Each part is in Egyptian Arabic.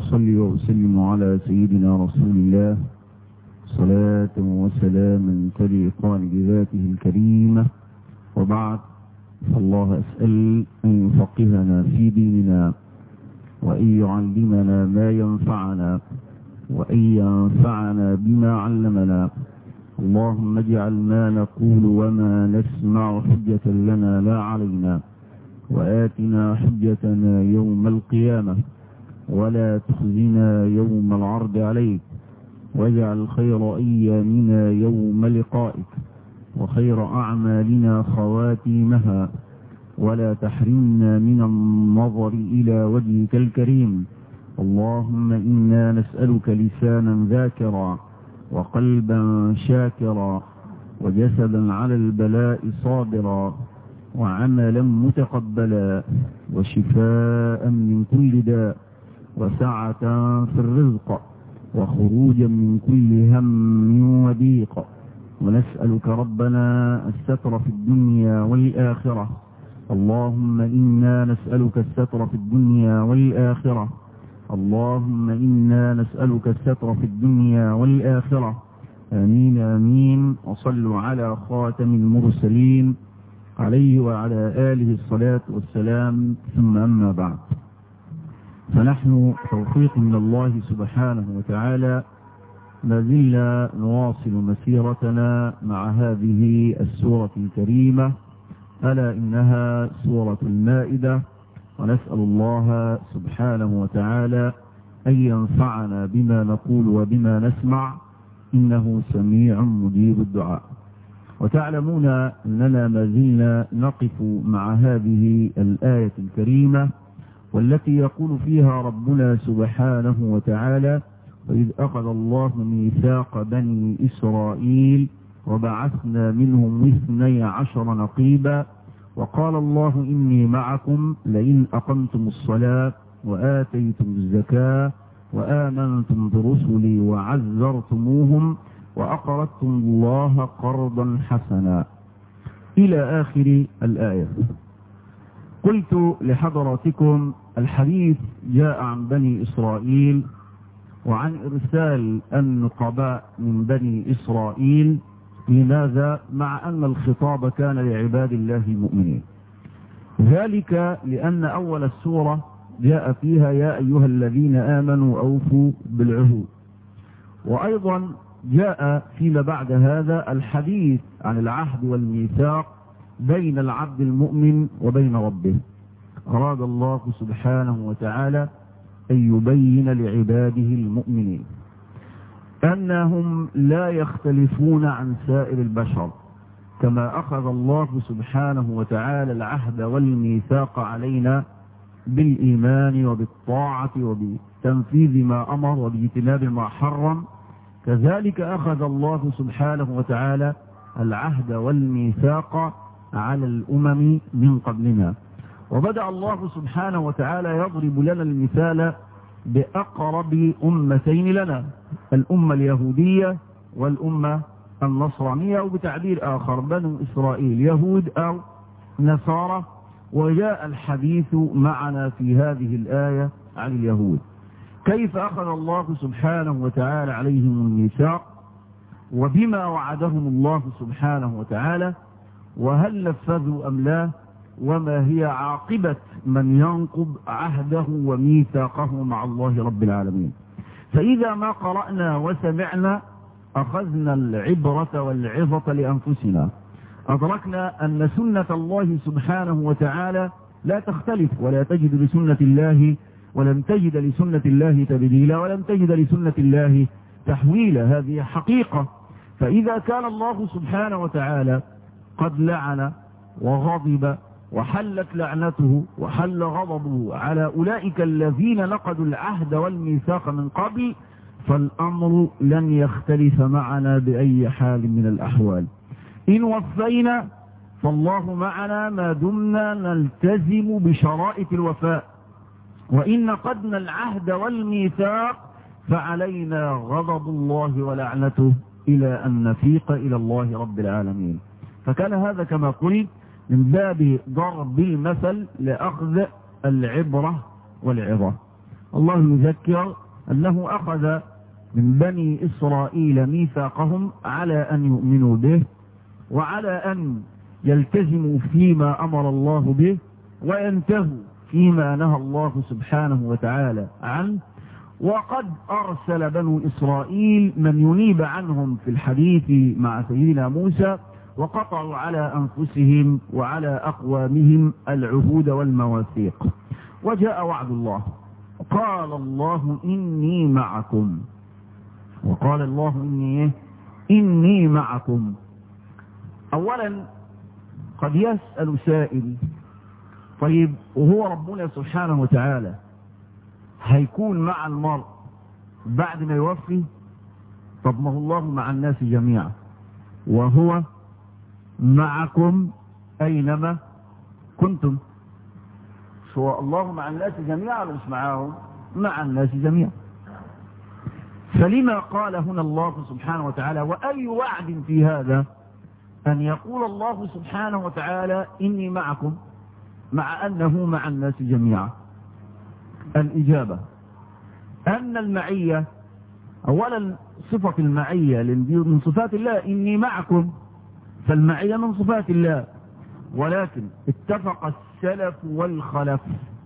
وأصلي وأسلم على سيدنا رسول الله صلاة وسلاما تليقان بذاته الكريمة وبعد فالله أسأل أن يفقهنا في ديننا وأن يعلمنا ما ينفعنا وأن ينفعنا بما علمنا اللهم اجعل ما نقول وما نسمع حجة لنا لا علينا وآتنا حجتنا يوم القيامة ولا تخزنا يوم العرض عليك واجعل خير أيامنا يوم لقائك وخير أعمالنا خواتيمها ولا تحرمنا من النظر إلى وجهك الكريم اللهم إنا نسألك لسانا ذاكرا وقلبا شاكرا وجسدا على البلاء صابرا وعملا متقبلا وشفاء من كل داء وسعة في الرزق وخروجا من كل هم وضيق ونسألك ربنا الستر في الدنيا والآخرة اللهم إنا نسألك الستر في الدنيا والآخرة اللهم إنا نسألك الستر في الدنيا والآخرة آمين آمين وصلوا على خاتم المرسلين عليه وعلى آله الصلاة والسلام ثم أما بعد فنحن توفيق من الله سبحانه وتعالى ما زلنا نواصل مسيرتنا مع هذه السورة الكريمة ألا إنها سورة المائدة ونسأل الله سبحانه وتعالى أن ينفعنا بما نقول وبما نسمع إنه سميع مجيب الدعاء وتعلمون أننا ما زلنا نقف مع هذه الآية الكريمة والتي يقول فيها ربنا سبحانه وتعالى وإذ أخذ الله ميثاق بني إسرائيل وبعثنا منهم اثني عشر نقيبا وقال الله إني معكم لئن أقمتم الصلاة وآتيتم الزكاة وآمنتم برسلي وعزرتموهم وأقرضتم الله قرضا حسنا إلى آخر الآية قلت لحضراتكم الحديث جاء عن بني إسرائيل وعن إرسال النقباء من بني إسرائيل لماذا مع أن الخطاب كان لعباد الله المؤمنين ذلك لأن أول السورة جاء فيها يا أيها الذين آمنوا أوفوا بالعهود وأيضا جاء فيما بعد هذا الحديث عن العهد والميثاق بين العبد المؤمن وبين ربه أراد الله سبحانه وتعالى أن يبين لعباده المؤمنين أنهم لا يختلفون عن سائر البشر كما أخذ الله سبحانه وتعالى العهد والميثاق علينا بالإيمان وبالطاعة وبتنفيذ ما أمر وباجتناب ما حرم كذلك أخذ الله سبحانه وتعالى العهد والميثاق على الأمم من قبلنا وبدأ الله سبحانه وتعالى يضرب لنا المثال بأقرب أمتين لنا الأمة اليهودية والأمة النصرانية أو بتعبير آخر بنو إسرائيل يهود أو نصارى وجاء الحديث معنا في هذه الآية عن اليهود كيف أخذ الله سبحانه وتعالى عليهم الميثاق وبما وعدهم الله سبحانه وتعالى وهل نفذوا أم لا وما هي عاقبة من ينقض عهده وميثاقه مع الله رب العالمين فإذا ما قرأنا وسمعنا أخذنا العبرة والعظة لأنفسنا أدركنا أن سنة الله سبحانه وتعالى لا تختلف ولا تجد لسنة الله ولم تجد لسنة الله تبديلا ولم تجد لسنة الله تحويلا هذه حقيقة فإذا كان الله سبحانه وتعالى قد لعن وغضب وحلت لعنته وحل غضبه على أولئك الذين نقضوا العهد والميثاق من قبل فالأمر لن يختلف معنا بأي حال من الأحوال إن وفينا فالله معنا ما دمنا نلتزم بشرائط الوفاء وإن نقدنا العهد والميثاق فعلينا غضب الله ولعنته إلى أن نفيق إلى الله رب العالمين فكان هذا كما قلت من باب ضرب المثل لأخذ العبرة والعظة الله يذكر أنه أخذ من بني إسرائيل ميثاقهم على أن يؤمنوا به وعلى أن يلتزموا فيما أمر الله به وينتهوا فيما نهى الله سبحانه وتعالى عنه وقد أرسل بنو إسرائيل من ينيب عنهم في الحديث مع سيدنا موسى وقطعوا على أنفسهم وعلى أقوامهم العهود والمواثيق وجاء وعد الله قال الله إني معكم وقال الله إني إني معكم أولا قد يسأل سائل طيب وهو ربنا سبحانه وتعالى هيكون مع المرء بعد ما يوفي طب ما هو الله مع الناس جميعا وهو معكم أينما كنتم سواء الله مع الناس جميعا مش معاهم مع الناس جميعا فلما قال هنا الله سبحانه وتعالى وأي وعد في هذا أن يقول الله سبحانه وتعالى إني معكم مع أنه مع الناس جميعا الإجابة أن المعية أولا صفة المعية من صفات الله إني معكم فالمعية من صفات الله ولكن اتفق السلف والخلف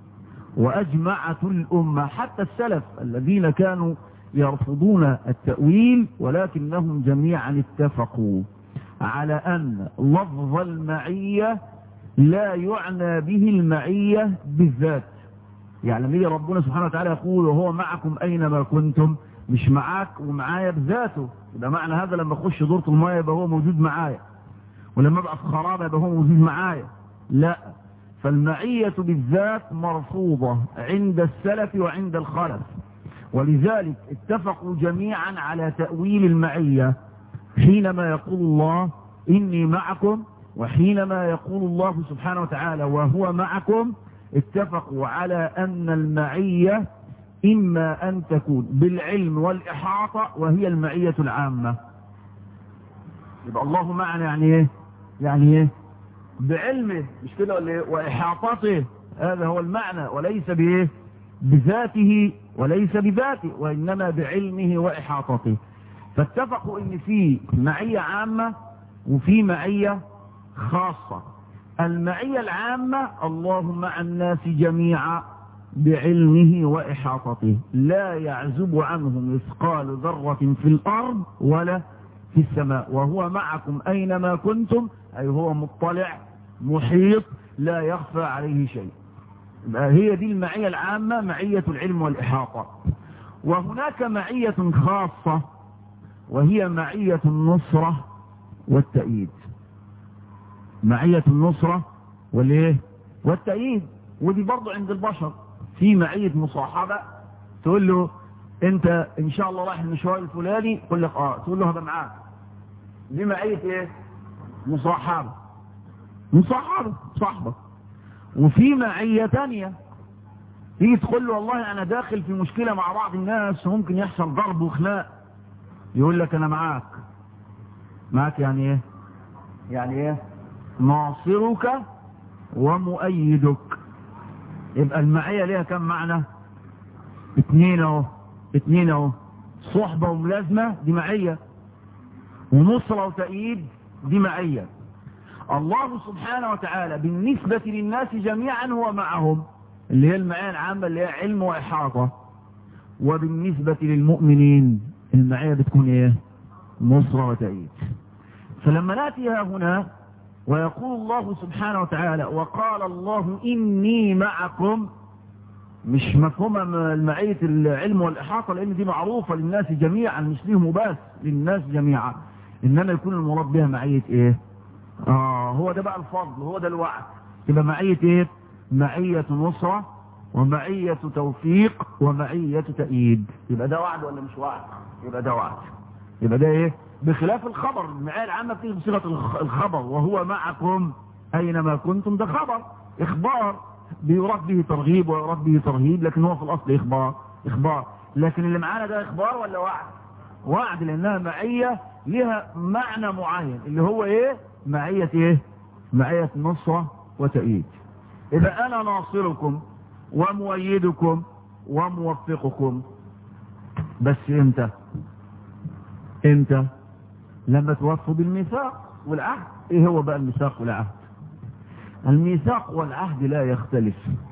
وأجمعت الأمة حتى السلف الذين كانوا يرفضون التأويل ولكنهم جميعا اتفقوا على أن لفظ المعية لا يعنى به المعية بالذات يعني لما يجي ربنا سبحانه وتعالى يقول وهو معكم أينما كنتم مش معاك ومعايا بذاته ده معنى هذا لما اخش دورة الماء يبقى هو موجود معايا ولما ابقى في خرابة يبقى هو موجود معايا لا فالمعية بالذات مرفوضة عند السلف وعند الخلف ولذلك اتفقوا جميعا على تأويل المعية حينما يقول الله إني معكم وحينما يقول الله سبحانه وتعالى وهو معكم اتفقوا على أن المعية إما أن تكون بالعلم والإحاطة وهي المعية العامة يبقى الله معنا يعني ايه يعني ايه بعلمه مش كده ولا ايه وإحاطته هذا هو المعنى وليس بايه بذاته وليس بذاته وإنما بعلمه وإحاطته فاتفقوا ان في معية عامة وفي معية خاصة المعية العامة الله مع الناس جميعا بعلمه وإحاطته لا يعزب عنه مثقال ذرة في الأرض ولا في السماء وهو معكم أينما كنتم أي هو مطلع محيط لا يخفى عليه شيء هي دي المعية العامة معية العلم والإحاطة وهناك معية خاصة وهي معية النصرة والتأييد معية النصرة والايه والتأييد ودي برضو عند البشر في معية مصاحبة تقول له انت ان شاء الله رايح المشوار الفلاني يقول لك اه تقول له هذا معاك دي معية ايه مصاحبة مصاحبة صاحبة وفي معية تانية تيجي تقول له والله انا داخل في مشكلة مع بعض الناس وممكن يحصل ضرب وخناق يقول لك انا معاك معاك يعني ايه يعني ايه ناصرك ومؤيدك يبقى المعية ليها كم معنى اتنين اهو اتنين اهو صحبة وملازمة دي معية ونصرة وتأييد دي معية الله سبحانه وتعالى بالنسبة للناس جميعا هو معهم اللي هي المعية العامة اللي هي علم وإحاطة وبالنسبة للمؤمنين المعية بتكون ايه نصرة وتأييد فلما نأتي هنا ويقول الله سبحانه وتعالى وقال الله إني معكم مش مفهومة المعية العلم والإحاطة لأن دي معروفة للناس جميعا مش ليهم بس للناس جميعا إنما يكون المراد بها معية إيه آه هو ده بقى الفضل هو ده الوعد يبقى معية إيه معية نصرة ومعية توفيق ومعية تأييد يبقى ده وعد ولا مش وعد يبقى ده وعد يبقى ده إيه بخلاف الخبر المعاية العامة بتيجي بصيغة الخبر وهو معكم أينما كنتم ده خبر إخبار بيراد به ترغيب ويراد به ترهيب لكن هو في الأصل إخبار إخبار لكن اللي معانا ده إخبار ولا وعد وعد لأنها معية لها معنى معين اللي هو إيه معية إيه معية نصرة وتأييد إذا أنا ناصركم ومؤيدكم وموفقكم بس امتى امتى لما توفوا بالميثاق والعهد ايه هو بقى الميثاق والعهد الميثاق والعهد لا يختلف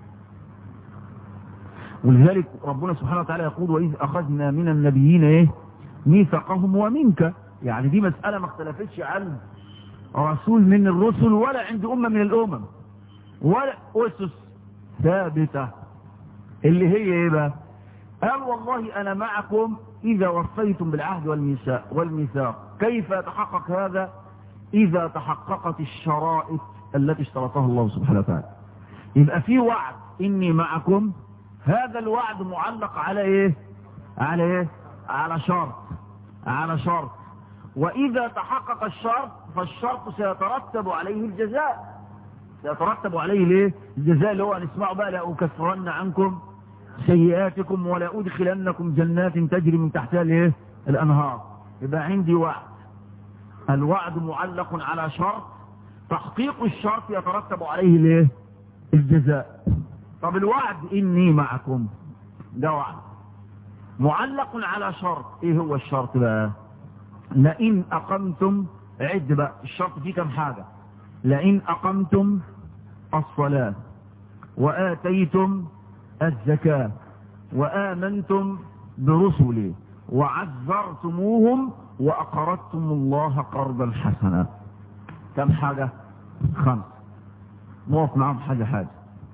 ولذلك ربنا سبحانه وتعالى يقول وإذ أخذنا من النبيين إيه ميثاقهم ومنك يعني دي مسألة ما اختلفتش عن رسول من الرسل ولا عند أمة من الأمم ولا أسس ثابتة اللي هي إيه بقى قال والله أنا معكم إذا وفيتم بالعهد والميثاق والميثاق كيف يتحقق هذا إذا تحققت الشرائط التي اشترطها الله سبحانه وتعالى يبقى في وعد إني معكم هذا الوعد معلق على إيه على إيه على شرط على شرط وإذا تحقق الشرط فالشرط سيترتب عليه الجزاء سيترتب عليه ليه الجزاء اللي هو هنسمعه بقى لأكفرن عنكم سيئاتكم ولا أدخلنكم جنات تجري من تحتها الايه الأنهار يبقى عندي وعد الوعد معلق على شرط تحقيق الشرط يترتب عليه الايه الجزاء طب الوعد إني معكم ده وعد معلق على شرط ايه هو الشرط بقى لئن أقمتم عد بقى الشرط فيه كم حاجة لئن أقمتم الصلاة وآتيتم الزكاة وآمنتم برسلي وعزرتموهم وأقرضتم الله قرضا حسنا كم حاجة خمس موقف معهم حاجة حاجة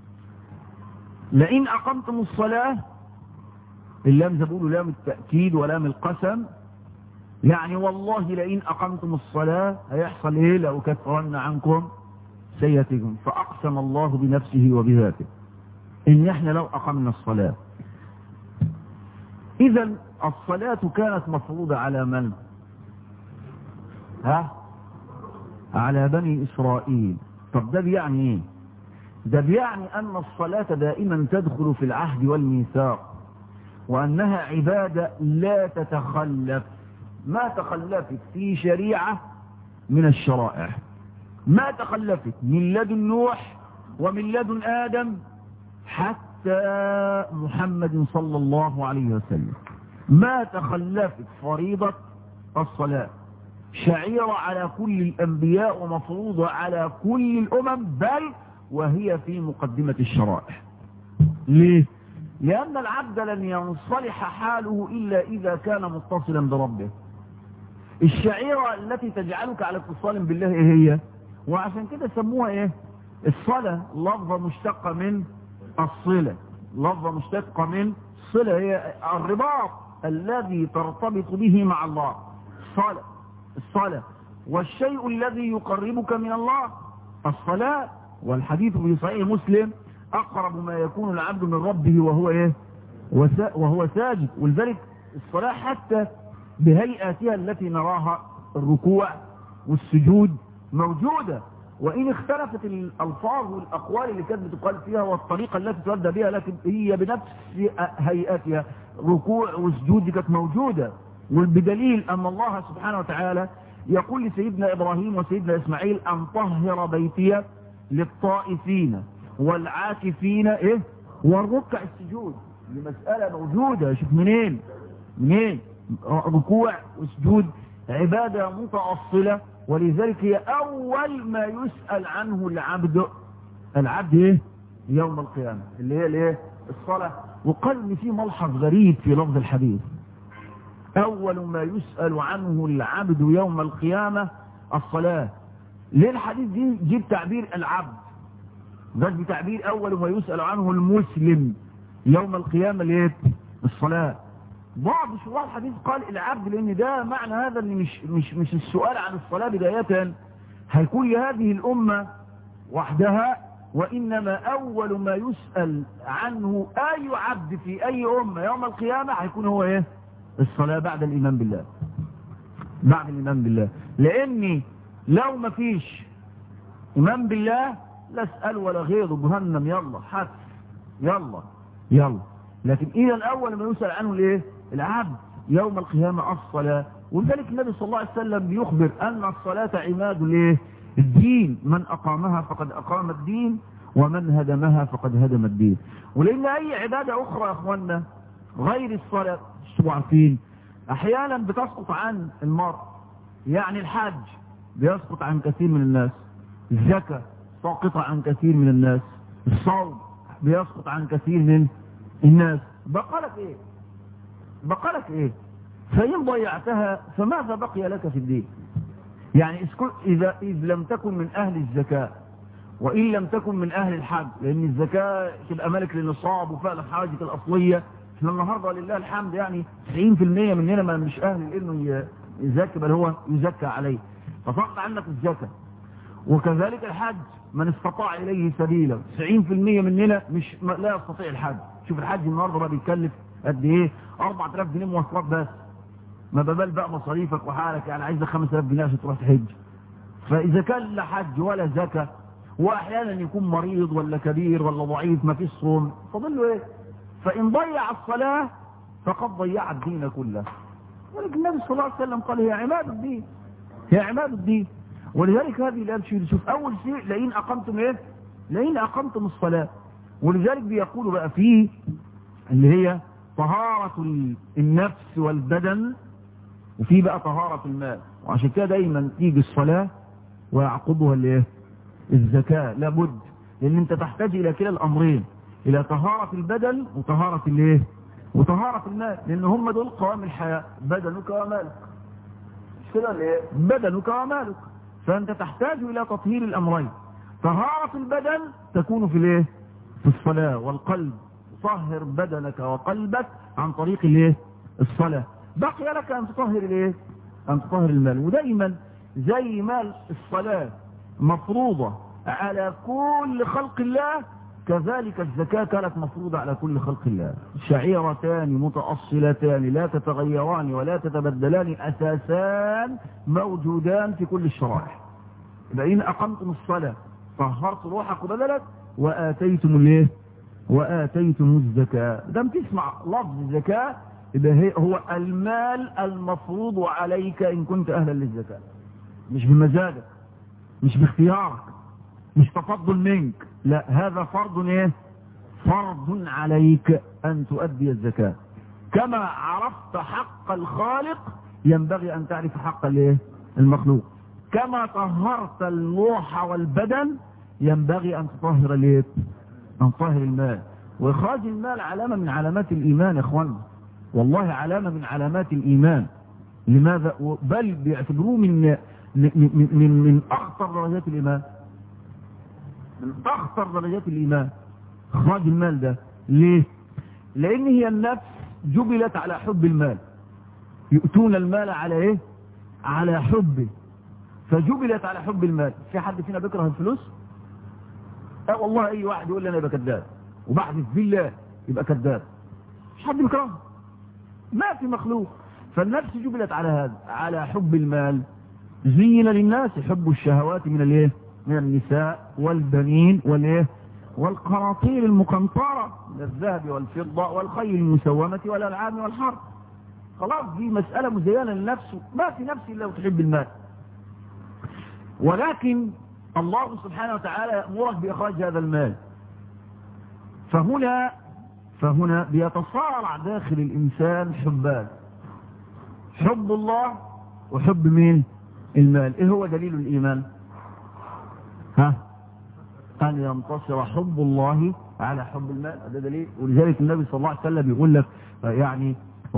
لئن أقمتم الصلاة اللام زبول لام التأكيد ولام القسم يعني والله لئن أقمتم الصلاة هيحصل إيه لو كفرن عنكم سيئتكم فأقسم الله بنفسه وبذاته إن إحنا لو أقمنا الصلاة إذا الصلاة كانت مفروضة على من ها على بني إسرائيل طب ده بيعني إيه ده بيعني أن الصلاة دائما تدخل في العهد والميثاق وأنها عبادة لا تتخلف ما تخلفت في شريعة من الشرائع ما تخلفت من لدن نوح ومن لدن آدم حتى محمد صلى الله عليه وسلم ما تخلفت فريضة الصلاة شعيرة على كل الأنبياء ومفروضة على كل الأمم بل وهي في مقدمة الشرائع ليه؟ لأن العبد لن ينصلح حاله إلا إذا كان متصلا بربه الشعيرة التي تجعلك على اتصال بالله ايه هي وعشان كده سموها ايه الصلاة لفظة مشتقة من الصلة لفظة مشتقة من الصلة هي الرباط الذي ترتبط به مع الله الصلاة الصلاة والشيء الذي يقربك من الله الصلاة والحديث في صحيح مسلم أقرب ما يكون العبد من ربه وهو إيه وهو ساجد ولذلك الصلاة حتى بهيئاتها التي نراها الركوع والسجود موجودة وإن اختلفت الألفاظ والأقوال اللي كانت بتقال فيها والطريقة التي تؤدى بها لكن هي بنفس هيئاتها ركوع وسجود كانت موجودة والبدليل أن الله سبحانه وتعالى يقول لسيدنا إبراهيم وسيدنا إسماعيل أن طهر بيتي للطائفين والعاكفين إيه والركع السجود لمسألة موجودة شوف منين منين ركوع وسجود عبادة متأصلة ولذلك هي أول ما يسأل عنه العبد العبد إيه؟ يوم القيامة اللي هي الايه الصلاة وقال ان في ملحظ غريب في لفظ الحديث أول ما يسأل عنه العبد يوم القيامة الصلاة ليه الحديث دي جيب تعبير العبد ده بتعبير أول ما يسأل عنه المسلم يوم القيامة ليه الصلاة بعض شروح الحديث قال العبد لان ده معنى هذا ان مش, مش, مش السؤال عن الصلاة بداية هيكون لهذه الامة وحدها وانما اول ما يسأل عنه اي عبد في اي امة يوم القيامة هيكون هو ايه الصلاة بعد الايمان بالله بعد الايمان بالله لاني لو ما فيش ايمان بالله لا اسأل ولا غيره جهنم يلا حف يلا يلا لكن اذا الاول ما يسأل عنه الايه العبد يوم القيامة الصلاة ولذلك النبي صلى الله عليه وسلم بيخبر أن الصلاة عماد الايه الدين من أقامها فقد أقام الدين ومن هدمها فقد هدم الدين ولأن أي عبادة أخرى يا أخوانا غير الصلاة شو عارفين أحيانا بتسقط عن المرء يعني الحج بيسقط عن كثير من الناس الزكاة ساقطة عن كثير من الناس الصوم بيسقط عن كثير من الناس بقى لك ايه بقى لك ايه فإن ضيعتها فماذا بقي لك في الدين يعني إذا إذ لم تكن من أهل الزكاة وإن لم تكن من أهل الحج لأن الزكاة تبقى ملك للنصاب وفعل الحاجة الأصلية احنا النهاردة لله الحمد يعني 90% مننا ما مش أهل لأنه يزكي بل هو يزكى عليه فصقت عنك الزكاة وكذلك الحج من استطاع إليه سبيلا 90% مننا مش لا يستطيع الحج شوف الحج النهاردة بقى بيتكلف قد ايه 4000 جنيه مواصلات بس ما ببال بقى مصاريفك وحالك يعني عايز 5000 جنيه عشان تروح تحج فإذا كان لا حج ولا زكاة وأحيانا يكون مريض ولا كبير ولا ضعيف ما فيش صوم فضل له ايه فإن ضيع الصلاة فقد ضيع الدين كله ولكن النبي صلى الله عليه وسلم قال هي عماد الدين هي عماد الدين ولذلك هذه الآن شيء شوف أول شيء لئن أقمتم إيه لئن أقمتم الصلاة ولذلك بيقولوا بقى فيه اللي هي طهارة النفس والبدن وفي بقى طهارة المال وعشان كده دايما تيجي الصلاة ويعقبها الايه الزكاة لابد لان انت تحتاج الى كلا الامرين الى طهارة البدن وطهارة الايه وطهارة المال لان هم دول قوام الحياة بدنك ومالك مش كده الايه بدنك ومالك فانت تحتاج الى تطهير الامرين طهارة البدن تكون في الايه في الصلاة والقلب طهر بدنك وقلبك عن طريق الايه الصلاة بقي لك ان تطهر الايه ان تطهر المال ودائما زي ما الصلاة مفروضة على كل خلق الله كذلك الزكاة كانت مفروضة على كل خلق الله شعيرتان متأصلتان لا تتغيران ولا تتبدلان أساسان موجودان في كل الشرائح فإن أقمتم الصلاة طهرت روحك وبدلك وآتيتم الايه وآتيتم الزكاة دام تسمع لفظ الزكاة يبقى هو المال المفروض عليك إن كنت أهلا للزكاة مش بمزاجك مش باختيارك مش تفضل منك لا هذا فرض ايه فرض عليك ان تؤدي الزكاة كما عرفت حق الخالق ينبغي ان تعرف حق الايه المخلوق كما طهرت الروح والبدن ينبغي ان تطهر الايه ان تطهر المال واخراج المال علامة من علامات الايمان يا اخوانا والله علامة من علامات الايمان لماذا بل بيعتبروه من من من من اخطر درجات الايمان من اخطر درجات الايمان اخراج المال ده ليه لان هي النفس جبلت على حب المال يؤتون المال على ايه على حبه فجبلت على حب المال في حد فينا بيكره الفلوس اه والله اي واحد يقول لي انا يبقى كذاب وبحدث بالله يبقى كذاب مش حد بيكرهه ما في مخلوق فالنفس جبلت على هذا على حب المال زين للناس حب الشهوات من الايه من النساء والبنين والايه والقراطير المقنطرة من الذهب والفضة والخيل المسومة والألعاب والحرب خلاص دي مسألة مزينة للنفس ما في نفس إلا وتحب المال ولكن الله سبحانه وتعالى يأمرك بإخراج هذا المال فهنا فهنا بيتصارع داخل الإنسان حبان حب الله وحب مين المال ايه هو دليل الايمان ها ان ينتصر حب الله على حب المال ده دليل ولذلك النبي صلى الله عليه وسلم يقول لك يعني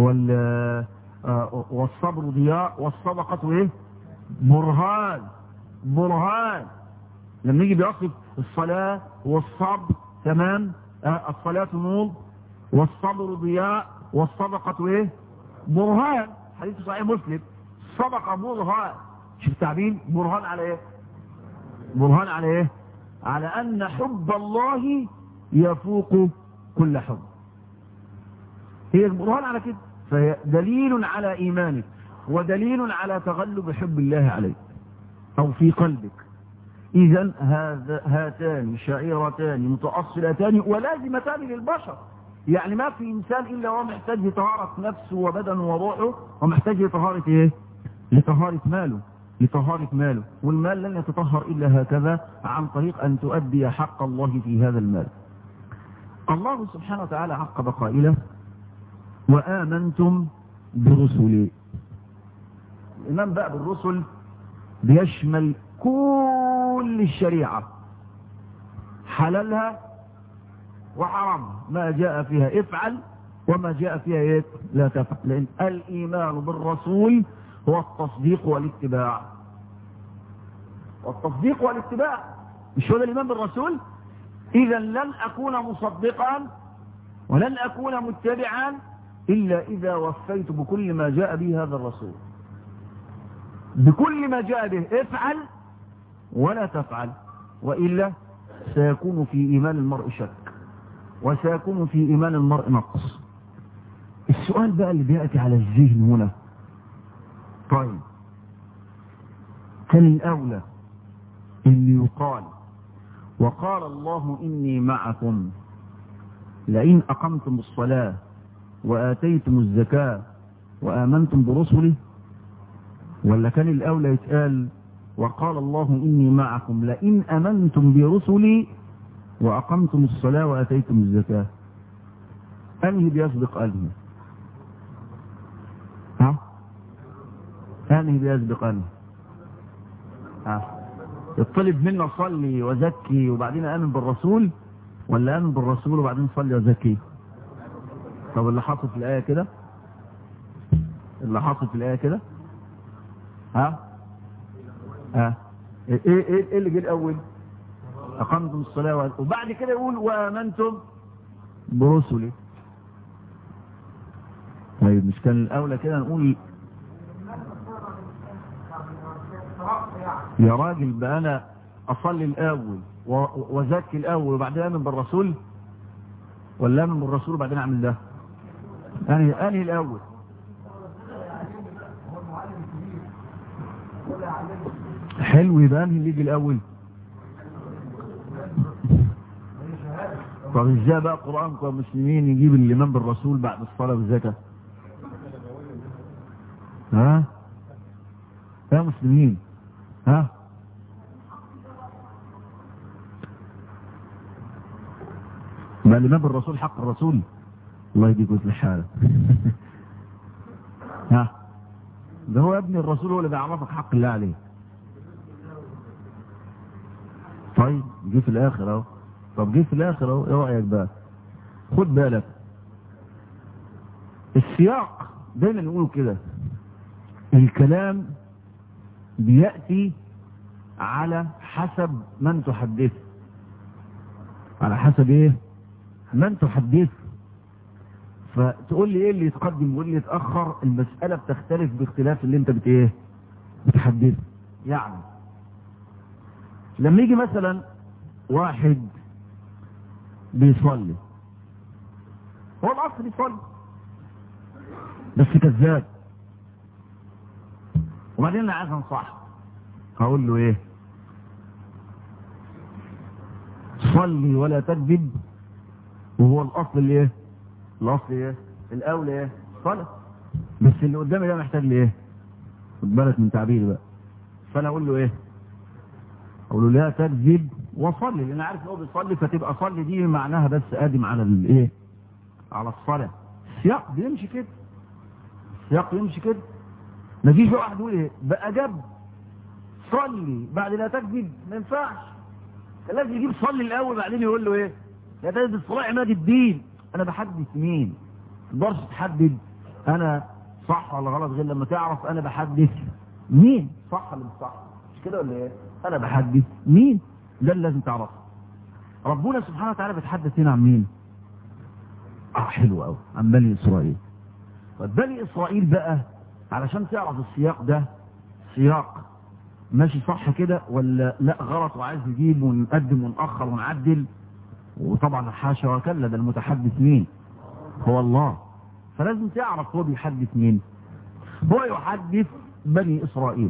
والصبر ضياء والصدقة ايه برهان برهان لما يجي بيصف الصلاة والصبر تمام الصلاة نور والصبر ضياء والصدقة ايه برهان حديث صحيح مسلم صدقة برهان شوف التعبير برهان على ايه برهان على ايه على ان حب الله يفوق كل حب هي برهان على كده فهي دليل على ايمانك ودليل على تغلب حب الله عليك او في قلبك اذا هاتان شعيرتان متأصلتان ولازمتان للبشر يعني ما في انسان الا هو محتاج لطهارة نفسه وبدنه وروحه ومحتاج لطهارة ايه لطهارة ماله لطهارة ماله والمال لن يتطهر إلا هكذا عن طريق أن تؤدي حق الله في هذا المال الله سبحانه وتعالى عقب قائله وآمنتم برسلي الإيمان بقى بالرسل بيشمل كل الشريعة حلالها وحرامها ما جاء فيها افعل وما جاء فيها ايه لا تفعل لأن الإيمان بالرسول هو التصديق والاتباع والتصديق والاتباع مش هو ده الإيمان بالرسول إذا لن أكون مصدقا ولن أكون متبعا إلا إذا وفيت بكل ما جاء به هذا الرسول بكل ما جاء به افعل ولا تفعل وإلا سيكون في إيمان المرء شك وسيكون في إيمان المرء نقص السؤال بقى اللي بيأتي على الذهن هنا طيب كان الأولى اللي يقال وقال الله إني معكم لئن أقمتم الصلاة وآتيتم الزكاة وآمنتم برسلي ولا كان الأولى يتقال وقال الله إني معكم لئن أمنتم برسلي وأقمتم الصلاة وآتيتم الزكاة أنهي بيسبق أنهي ها أنهي بيسبق أنهي ها يطلب منا صلي وزكي وبعدين آمن بالرسول ولا آمن بالرسول وبعدين صلي وزكي طب اللي حاصل في الآية كده اللي حاصل في الآية كده ها ها ايه ايه ايه اللي جه الاول اقمتم الصلاه وبعد كده يقول وامنتم برسلي طيب مش كان الاولى كده نقول يا راجل بقى انا اصلي الاول وزكي الاول وبعدين امن بالرسول ولا امن بالرسول وبعدين اعمل ده انهي انهي الاول حلو يبقى انهي اللي يجي الاول طب ازاي بقى قرآن كمسلمين يجيب الإمام بالرسول بعد الصلاة والزكاة ها يا مسلمين ها ما الإمام بالرسول حق الرسول الله يديك في الحالة ها ده هو ابن الرسول هو اللي بيعرفك حق الله عليه طيب جه في الاخر اهو طب جه في الاخر اهو ايه رايك بقى خد بالك السياق دايما نقوله كده الكلام بياتي على حسب من تحدث على حسب ايه من تحدث فتقول لي ايه اللي يتقدم وايه اللي يتاخر المساله بتختلف باختلاف اللي انت بت ايه بتحدثه يعني لما يجي مثلا واحد بيصلي هو الاصل بيصلي بس كذاب وبعدين انا عايز انصحه هقول له ايه صلي ولا تكذب وهو الاصل اللي ايه الاصل ايه الاولى ايه صلاه بس اللي قدامي ده محتاج لي ايه خد بالك من تعبيري بقى فانا اقول له ايه اقول له لا تكذب وصلي لان عارف ان هو بيصلي فتبقى صلي دي معناها بس ادم على الايه على الصلاه السياق بيمشي كده السياق يمشي كده مفيش بقى واحد يقول ايه بقى جاب صلي بعد لا تكذب ما ينفعش كان لازم يجيب صلي الاول بعدين يقول له ايه لا تكذب الصلاه عماد الدين انا بحدث مين ما تقدرش تحدد انا صح ولا غلط غير لما تعرف انا بحدث مين صح ولا مش صح مش كده ولا ايه انا بحدث مين ده اللي لازم تعرفه ربنا سبحانه وتعالى بيتحدث هنا عن مين اه حلو قوي عن بني اسرائيل طب بني اسرائيل بقى علشان تعرف السياق ده سياق ماشي صح كده ولا لا غلط وعايز نجيب ونقدم ونأخر ونعدل وطبعا حاشا وكلا ده المتحدث مين هو الله فلازم تعرف هو بيحدث مين هو يحدث بني اسرائيل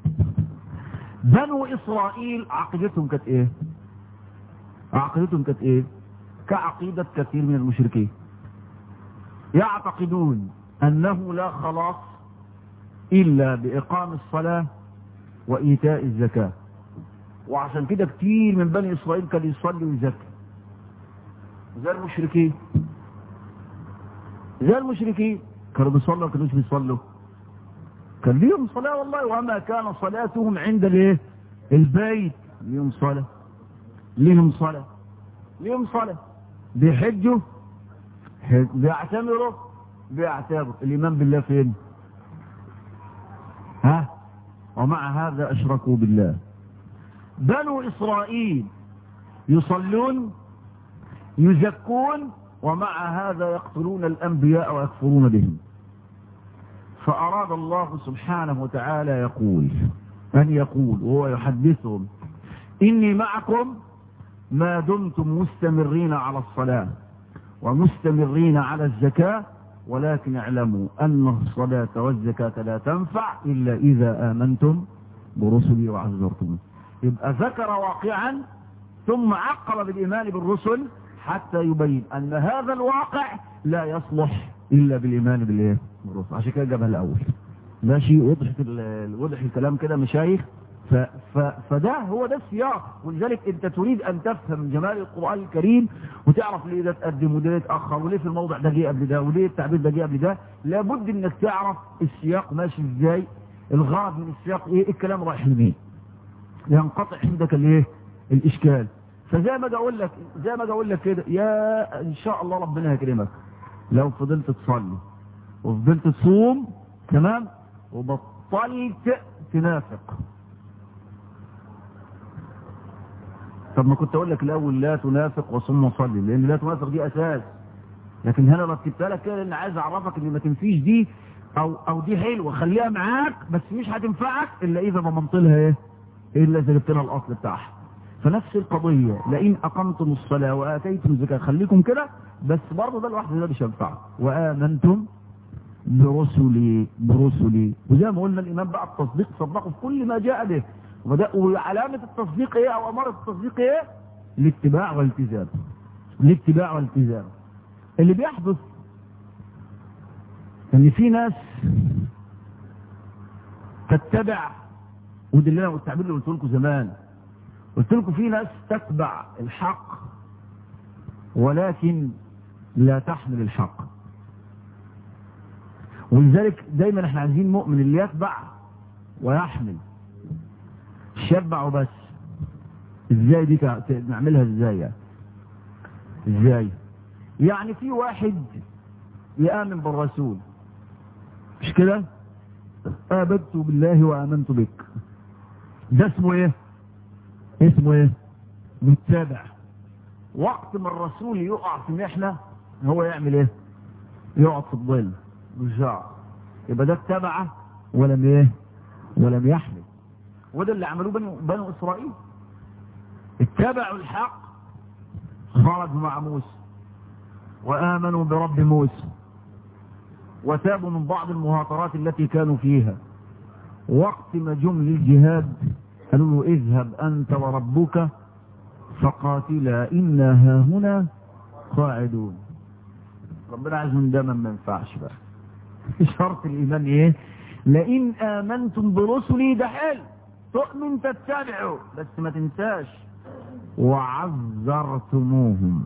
بنو اسرائيل عقيدتهم كانت ايه عقيدتهم كانت ايه كعقيدة كثير من المشركين يعتقدون انه لا خلاص الا باقام الصلاة وإيتاء الزكاة وعشان كده كتير من بني إسرائيل كان يصلي ويزكي زي المشركين زي المشركين كانوا بيصلوا ولا كانوش بيصلوا كان ليهم صلاة والله وما كان صلاتهم عند الايه البيت ليهم صلاة ليهم صلاة ليهم صلاة بيحجوا حج- بيعتمروا بيعتبر الإيمان بالله فين ها ومع هذا أشركوا بالله بنو إسرائيل يصلون يزكون ومع هذا يقتلون الأنبياء ويكفرون بهم فأراد الله سبحانه وتعالى يقول أن يقول وهو يحدثهم إني معكم ما دمتم مستمرين على الصلاة ومستمرين على الزكاة ولكن اعلموا أن الصلاة والزكاة لا تنفع إلا إذا آمنتم برسلي وعزرتم يبقى ذكر واقعا ثم عقب بالإيمان بالرسل حتى يبين أن هذا الواقع لا يصلح إلا بالإيمان بالإيه؟ بالرسل عشان كده جابها الأول ماشي وضحت ال- وضح الكلام كده مشايخ ف ف فده هو ده السياق ولذلك انت تريد ان تفهم جمال القرآن الكريم وتعرف ليه ده تقدم وليه ده تأخر وليه في الموضع ده جه قبل ده وليه التعبير ده جه قبل ده لابد انك تعرف السياق ماشي ازاي الغرض من السياق ايه الكلام رايح لمين ينقطع عندك الايه الاشكال فزي ما اجي اقول لك زي ما اجي اقول لك كده يا ان شاء الله ربنا يكرمك لو فضلت تصلي وفضلت تصوم تمام وبطلت تنافق طب ما كنت اقول لك الاول لا تنافق وصم وصلي لان لا تنافق دي اساس لكن هنا رتبتها لك كده لان عايز اعرفك ان ما تنفيش دي او او دي حلوه خليها معاك بس مش هتنفعك الا اذا ضمنت لها ايه الا اذا جبت لها الاصل بتاعها فنفس القضيه لئن اقمتم الصلاه واتيتم الزكاه خليكم كده بس برضه ده لوحده ده مش هينفعك وامنتم برسلي برسلي وزي ما قلنا الايمان بقى التصديق صدقوا في كل ما جاء به وده وعلامه التصديق ايه او اماره التصديق ايه الاتباع والالتزام الاتباع والالتزام اللي بيحدث ان في ناس تتبع ودي اللي انا التعبير اللي قلت لكم زمان قلت لكم في ناس تتبع الحق ولكن لا تحمل الحق ولذلك دايما احنا عايزين مؤمن اللي يتبع ويحمل شبع وبس ازاي دي كا- نعملها ازاي يعني ازاي يعني في واحد يآمن بالرسول مش كده آمنت بالله وآمنت بك ده اسمه ايه اسمه ايه متابع وقت ما الرسول يقع في محنة هو يعمل ايه يقعد في الظل بالجار يبقى ده اتبعه ولم ايه ولم يحمل وده اللي عملوه بنو, بنو اسرائيل اتبعوا الحق خرجوا مع موسى وامنوا برب موسى وتابوا من بعض المهاترات التي كانوا فيها وقت ما جم للجهاد قالوا له اذهب انت وربك فقاتلا انا هاهنا قاعدون ربنا عايز من ده ما ينفعش بقى شرط الايمان ايه لئن امنتم برسلي ده حلو تؤمن تتبعوا بس ما تنساش وعذرتموهم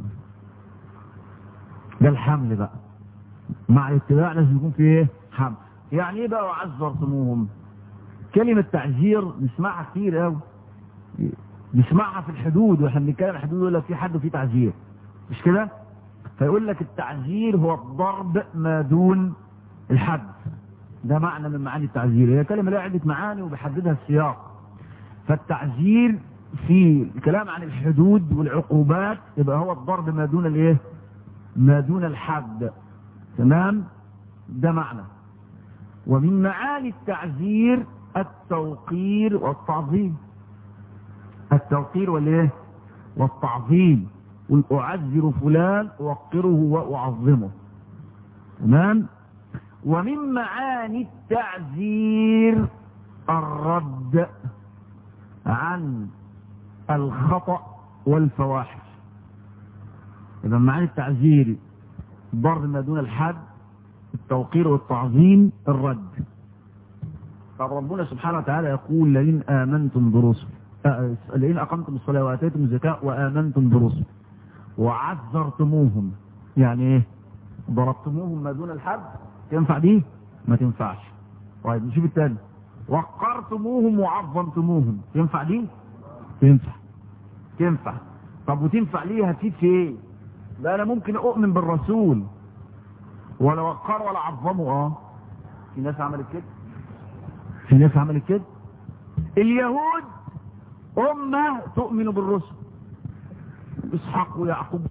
ده الحمل بقى مع الاتباع لازم يكون فيه ايه حمل يعني ايه بقى وعذرتموهم كلمة تعزير نسمعها كتير قوي نسمعها في الحدود واحنا بنتكلم عن الحدود يقول لك في حد وفي تعزير مش كده فيقول لك التعزير هو الضرب ما دون الحد ده معنى من معاني التعزير هي كلمة لها عدة معاني وبيحددها السياق فالتعزير في الكلام عن الحدود والعقوبات يبقى هو الضرب ما دون الايه ما دون الحد تمام ده معنى ومن معاني التعزير التوقير والتعظيم التوقير والايه والتعظيم قل اعزر فلان اوقره واعظمه تمام ومن معاني التعزير الرد عن الخطأ والفواحش إذا معاني التعزير ضرب ما دون الحد التوقير والتعظيم الرد طب ربنا سبحانه وتعالى يقول لئن آمنتم برسل آه، لئن أقمتم الصلاة وآتيتم الزكاة وآمنتم برسل وعذرتموهم يعني ايه ضربتموهم ما دون الحد تنفع دي ما تنفعش طيب نشوف التاني وقرتموهم وعظمتموهم تنفع دي تنفع تنفع طب وتنفع ليه هتفيد في ايه لا انا ممكن اؤمن بالرسول ولا وقر ولا عظمه اه في ناس عملت كده في ناس عملت كده اليهود أمة تؤمن بالرسل إسحاق ويعقوب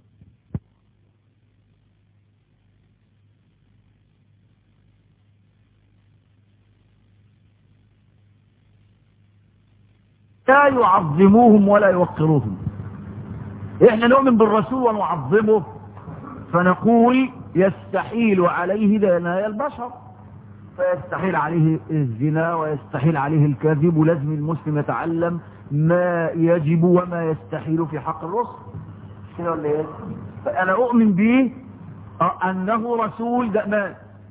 لا يعظموهم ولا يوقروهم احنا نؤمن بالرسول ونعظمه فنقول يستحيل عليه دنايا البشر فيستحيل عليه الزنا ويستحيل عليه الكذب ولازم المسلم يتعلم ما يجب وما يستحيل في حق الرسل كده ولا ايه فانا اؤمن به انه رسول دأمان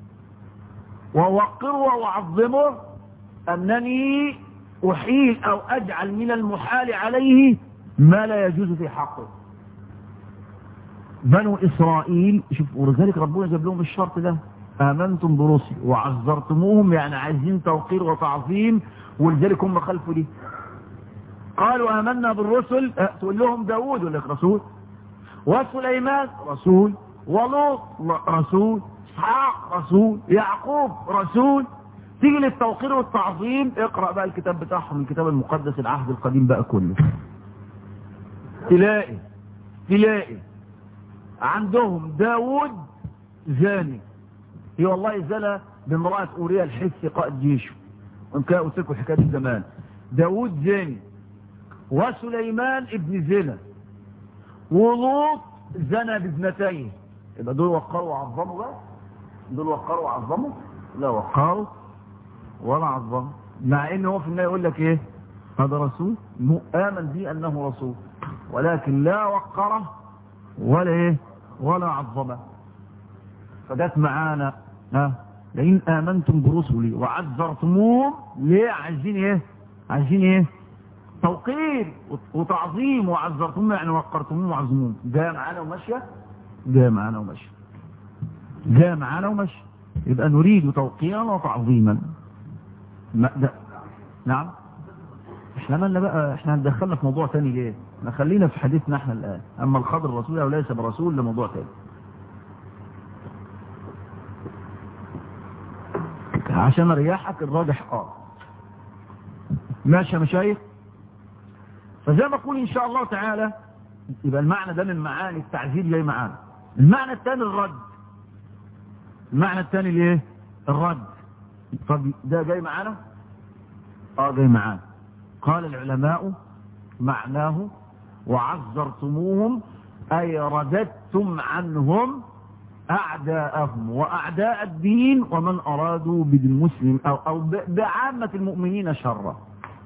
ووقره واعظمه انني احيل او اجعل من المحال عليه ما لا يجوز في حقه بنو اسرائيل شوف ولذلك ربنا جاب لهم الشرط ده امنتم برسل وعزرتموهم يعني عايزين توقير وتعظيم ولذلك هم خلفوا دي قالوا آمنا بالرسل أه تقول لهم داود يقول لك رسول وسليمان رسول ولوط رسول اسحاق رسول يعقوب رسول تيجي للتوقير والتعظيم اقرأ بقى الكتاب بتاعهم الكتاب المقدس العهد القديم بقى كله تلاقي تلاقي عندهم داود زاني هي والله زنى بامرأة أوريا الحسي قائد جيشه وإن كان قلت لكم حكاية زمان داود زاني وسليمان ابن زنا ولوط زنى بابنتين يبقى دول وقروا وعظموا بقى دول وقروا وعظموا لا وقروا ولا عظموا مع ان هو في النهايه يقول لك ايه هذا رسول مؤمن به انه رسول ولكن لا وقره ولا ايه ولا عظمه فجت معانا ها لئن امنتم برسلي وعذرتموهم ليه عايزين ايه عايزين ايه توقير وتعظيم وعذرتم يعني وقرتموهم وعظموهم جاء معانا وماشية جاء معانا وماشية جاء معانا وماشية يبقى نريد توقيرا وتعظيما ما ده نعم احنا مالنا بقى احنا هندخلنا في موضوع تاني ليه احنا خلينا في حديثنا احنا الان اما الخضر رسول او ليس برسول لموضوع تاني عشان اريحك الراجح اه ماشي يا مشايخ فزي ما اقول ان شاء الله تعالى يبقى المعنى ده من معاني التعزير جاي معانا المعنى الثاني الرد المعنى الثاني الايه الرد طب ده جاي معانا اه جاي معانا قال العلماء معناه وعذرتموهم اي رددتم عنهم اعداءهم واعداء الدين ومن ارادوا بالمسلم او, أو بعامة المؤمنين شرا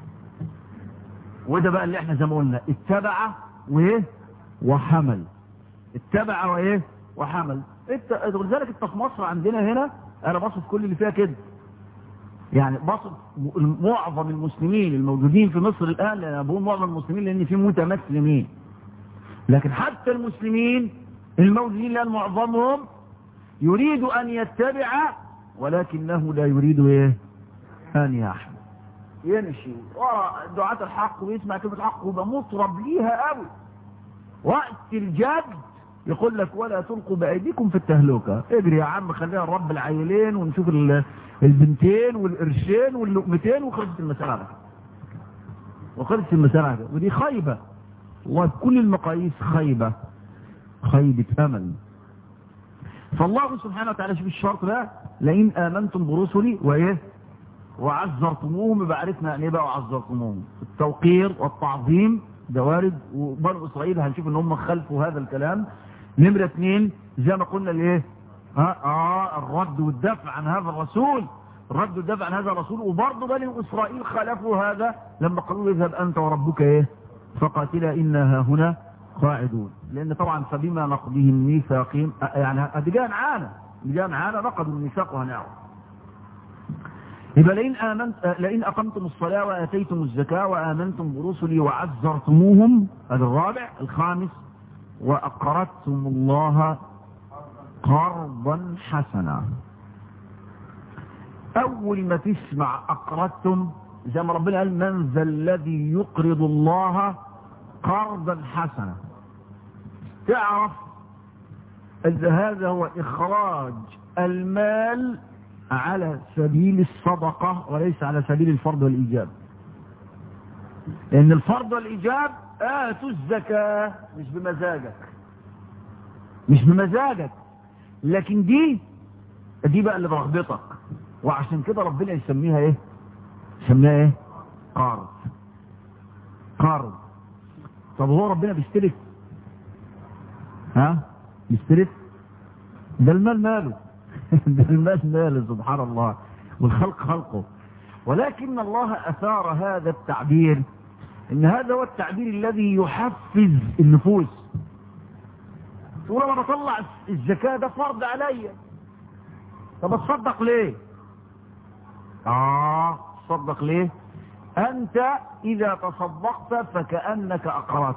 وده بقى اللي احنا زي ما قلنا اتبع وايه وحمل اتبع وايه وحمل انت ولذلك انت في مصر عندنا هنا انا بصف كل اللي فيها كده يعني بصف معظم المسلمين الموجودين في مصر الان لان بقول معظم المسلمين لان في متمسلمين لكن حتى المسلمين الموجودين الان معظمهم يريد ان يتبع ولكنه لا يريد ايه ان يحمل يمشي ورا دعاة الحق ويسمع كلمة الحق ويبقى مطرب ليها قوي وقت الجد يقول لك ولا تلقوا بأيديكم في التهلكة اجري يا عم خلينا نرب العيلين ونشوف البنتين والقرشين واللقمتين وخلصت المسألة على وخلصت المسألة على ودي خيبة وكل المقاييس خيبة خيبة أمل فالله سبحانه وتعالى شوف الشرط ده لئن آمنتم برسلي وإيه وعزرتموهم يبقى عرفنا ان ايه بقى وعزرتموهم التوقير والتعظيم ده وارد وبنو اسرائيل هنشوف ان هم خلفوا هذا الكلام نمرة اثنين زي ما قلنا الايه ها اه الرد والدفع عن هذا الرسول الرد والدفع عن هذا الرسول وبرضه بني اسرائيل خالفوا هذا لما قالوا اذهب انت وربك ايه فقاتلا انا هنا قاعدون لان طبعا فبما نقضهم ميثاقهم يعني ادي جاء معانا جاء معانا نقضوا الميثاق وهنعرف يبقى لئن آمنت لئن أقمتم الصلاة وآتيتم الزكاة وآمنتم برسلي وعزرتموهم هذا الرابع الخامس وأقرضتم الله قرضا حسنا أول ما تسمع أقرضتم زي ما ربنا قال من ذا الذي يقرض الله قرضا حسنا تعرف أن هذا هو إخراج المال على سبيل الصدقة وليس على سبيل الفرض والإيجاب لأن الفرض والإيجاب آتوا الزكاة مش بمزاجك مش بمزاجك لكن دي دي بقى اللي برغبتك وعشان كده ربنا يسميها ايه يسميها ايه قارض قارض طب هو ربنا بيستلف ها بيستلف ده المال ماله ده المال ماله سبحان الله والخلق خلقه ولكن الله أثار هذا التعبير ان هذا هو التعبير الذي يحفز النفوس تقول انا بطلع الزكاة ده فرض عليا طب اتصدق ليه اه تصدق ليه انت اذا تصدقت فكأنك اقرضت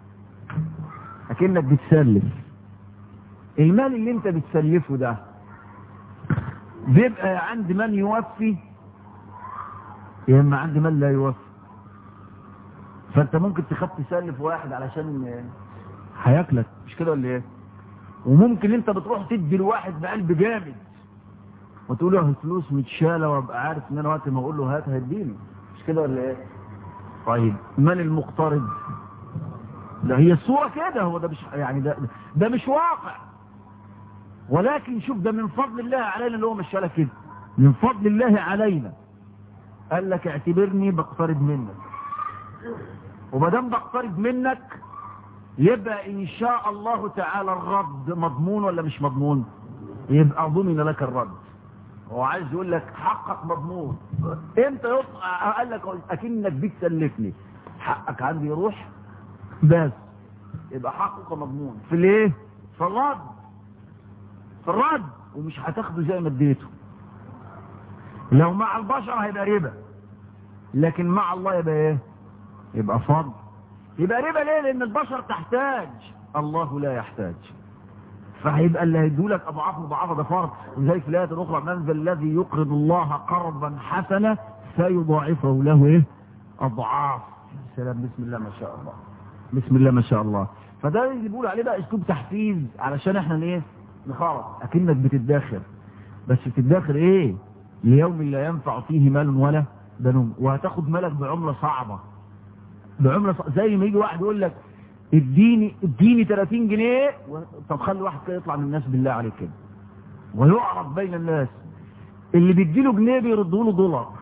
اكنك بتسلف المال اللي انت بتسلفه ده بيبقى عند من يوفي يا اما عند من لا يوفي فانت ممكن تخاف تسلف واحد علشان هياكلك مش كده ولا ايه وممكن انت بتروح تدي الواحد بقلب جامد وتقول له الفلوس متشاله وابقى عارف ان انا وقت ما اقول له هات هديني مش كده ولا ايه طيب من المقترض ده هي الصوره كده هو ده مش يعني ده ده مش واقع ولكن شوف ده من فضل الله علينا اللي هو مش كده من فضل الله علينا قال لك اعتبرني بقترض منك وما دام بقترض منك يبقى ان شاء الله تعالى الرد مضمون ولا مش مضمون يبقى ضمن لك الرد هو عايز يقول لك حقك مضمون انت يطلع قال لك اكنك بتسلفني حقك عندي يروح بس يبقى حقك مضمون في الايه في الرد في الرد ومش هتاخده زي ما اديته لو مع البشر هيبقى ربا لكن مع الله يبقى ايه يبقى فضل يبقى ربا ليه لان البشر تحتاج الله لا يحتاج فهيبقى اللي هيدولك اضعاف مضاعفه ده فرض وزي في الايه الاخرى من ذا الذي يقرض الله قرضا حسنا فيضاعفه له ايه اضعاف سلام بسم الله ما شاء الله بسم الله ما شاء الله فده اللي بيقول عليه بقى اسلوب تحفيز علشان احنا ايه نخرج اكنك بتتداخل بس بتتداخل ايه ليوم لا ينفع فيه مال ولا بنون وهتاخد مالك بعمله صعبه بعمله صعبة. زي ما يجي واحد يقول لك اديني اديني 30 جنيه و... طب خلي واحد كده يطلع من الناس بالله عليك كده ويعرف بين الناس اللي بيديله جنيه بيردوا له دولار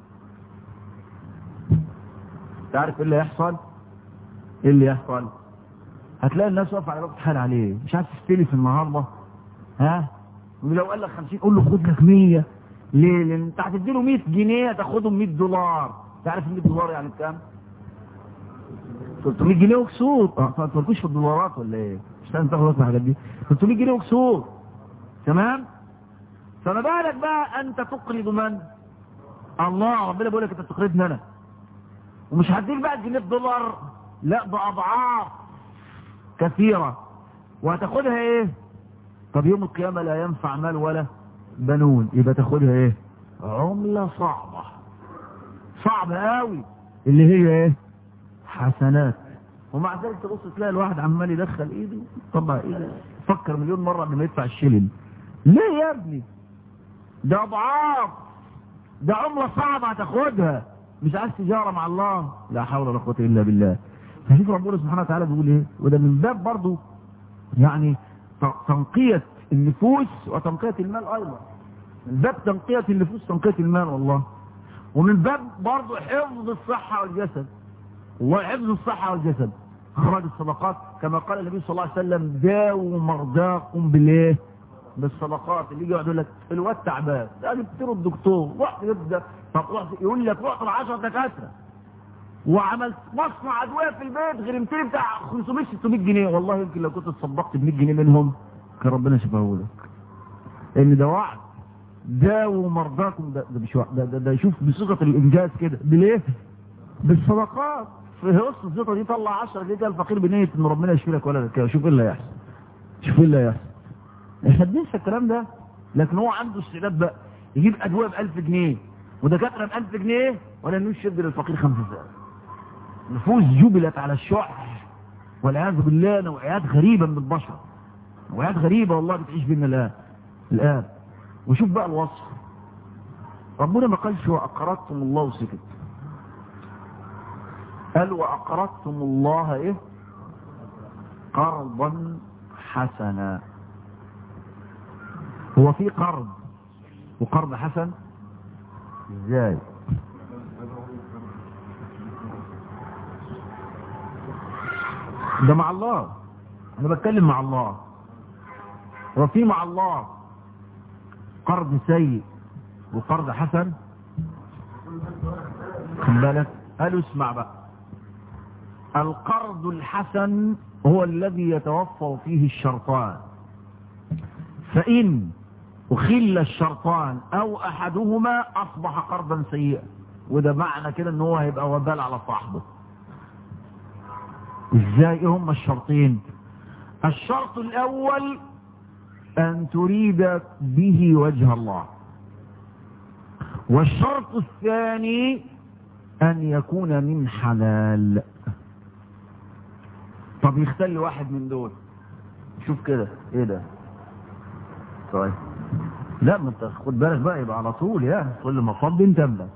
تعرف ايه اللي يحصل ايه اللي يحصل هتلاقي الناس واقفه على وقت حال عليه مش عارف تستلف النهارده ها ولو قال لك 50 قول له خد لك 100 ليه لان انت هتدي له 100 جنيه تاخدهم 100 دولار تعرف 100 دولار يعني بكام 300 جنيه وكسور اه ما تفرقوش في الدولارات ولا ايه مش لازم تاخد وقت الحاجات دي 300 جنيه وكسور تمام فما بالك بقى انت تقرض من الله ربنا بيقول لك انت تقرضني انا ومش هديك بقى الجنيه بدولار لا باضعاف كثيرة وهتاخدها ايه طب يوم القيامة لا ينفع مال ولا بنون يبقى تاخدها ايه عملة صعبة صعبة قوي اللي هي ايه حسنات ومع ذلك تبص تلاقي الواحد عمال يدخل ايده طبعا ايده فكر مليون مرة قبل ما يدفع الشلل ليه يا ابني ده اضعاف ده عملة صعبة هتاخدها مش عايز تجارة مع الله لا حول ولا قوة الا بالله فشوف ربنا سبحانه وتعالى بيقول ايه وده من باب برضه يعني تنقية النفوس وتنقية المال ايضا من باب تنقية النفوس تنقية المال والله ومن باب برضه حفظ الصحة والجسد وحفظ الصحة والجسد اخراج الصدقات كما قال النبي صلى الله عليه وسلم داووا مرضاكم بالايه بالصدقات اللي يجي يقعد يقول لك الواد تعبان ده جبت له الدكتور رحت يبدا طب رحت يقول لك رحت ل 10 دكاتره وعملت مصنع ادويه في البيت غرمت لي بتاع 500 600 جنيه والله يمكن لو كنت اتصدقت ب 100 جنيه منهم كان ربنا شفاه لك لان ده وعد داووا مرضاكم ده ده, مش ده, ده, ده يشوف بصيغه الانجاز كده بالايه بالصدقات في وسط الزيطه دي طلع 10 جنيه الفقير بنيه ان ربنا يشفي لك ولا كده شوف ايه اللي هيحصل شوف ايه اللي هيحصل احنا بننسى الكلام ده لكن هو عنده استعداد بقى يجيب ادويه ب 1000 جنيه ودكاتره ب 1000 جنيه ولا انه يشد للفقير 5 ساعات نفوس جبلت على الشح والعياذ بالله نوعيات غريبه من البشر نوعيات غريبه والله بتعيش بينا الان الان وشوف بقى الوصف ربنا ما قالش واقرضتم الله وسكت قال واقرضتم الله ايه قرضا حسنا هو في قرض وقرض حسن ازاي ده مع الله انا بتكلم مع الله وفي مع الله قرض سيء وقرض حسن خد بالك قالوا اسمع بقى القرض الحسن هو الذي يتوفر فيه الشرطان فإن أخل الشرطان أو أحدهما أصبح قرضا سيئا وده معنى كده ان هو هيبقى وبال على صاحبه ازاي هم الشرطين الشرط الاول ان تريد به وجه الله والشرط الثاني ان يكون من حلال طب يختل واحد من دول شوف كده ايه ده طيب لا ما انت خد بالك بقى يبقى على طول يعني كل ما فض انت املك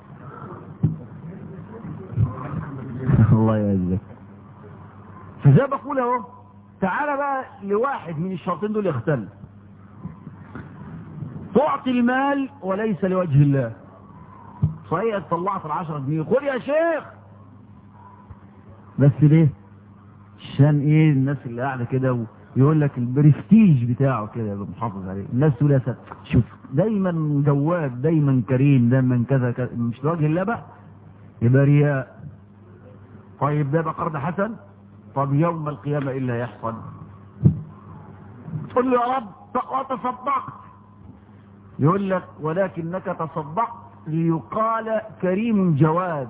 الله يعزك فزي بقول اهو تعالى بقى لواحد من الشرطين دول يختل تعطي المال وليس لوجه الله صحيح طلعت العشرة جنيه خد يا شيخ بس ليه عشان ايه الناس اللي قاعده كده يقول لك البرستيج بتاعه كده يبقى محافظ عليه الناس تقول يا ساتر شوف دايما جواد دايما كريم دايما كذا كذا مش لوجه الله بقى يبقى رياء طيب ده بقى قرض حسن طب يوم القيامة إيه اللي هيحصل تقول له يا رب وتصدقت يقول لك ولكنك تصدقت ليقال كريم جواد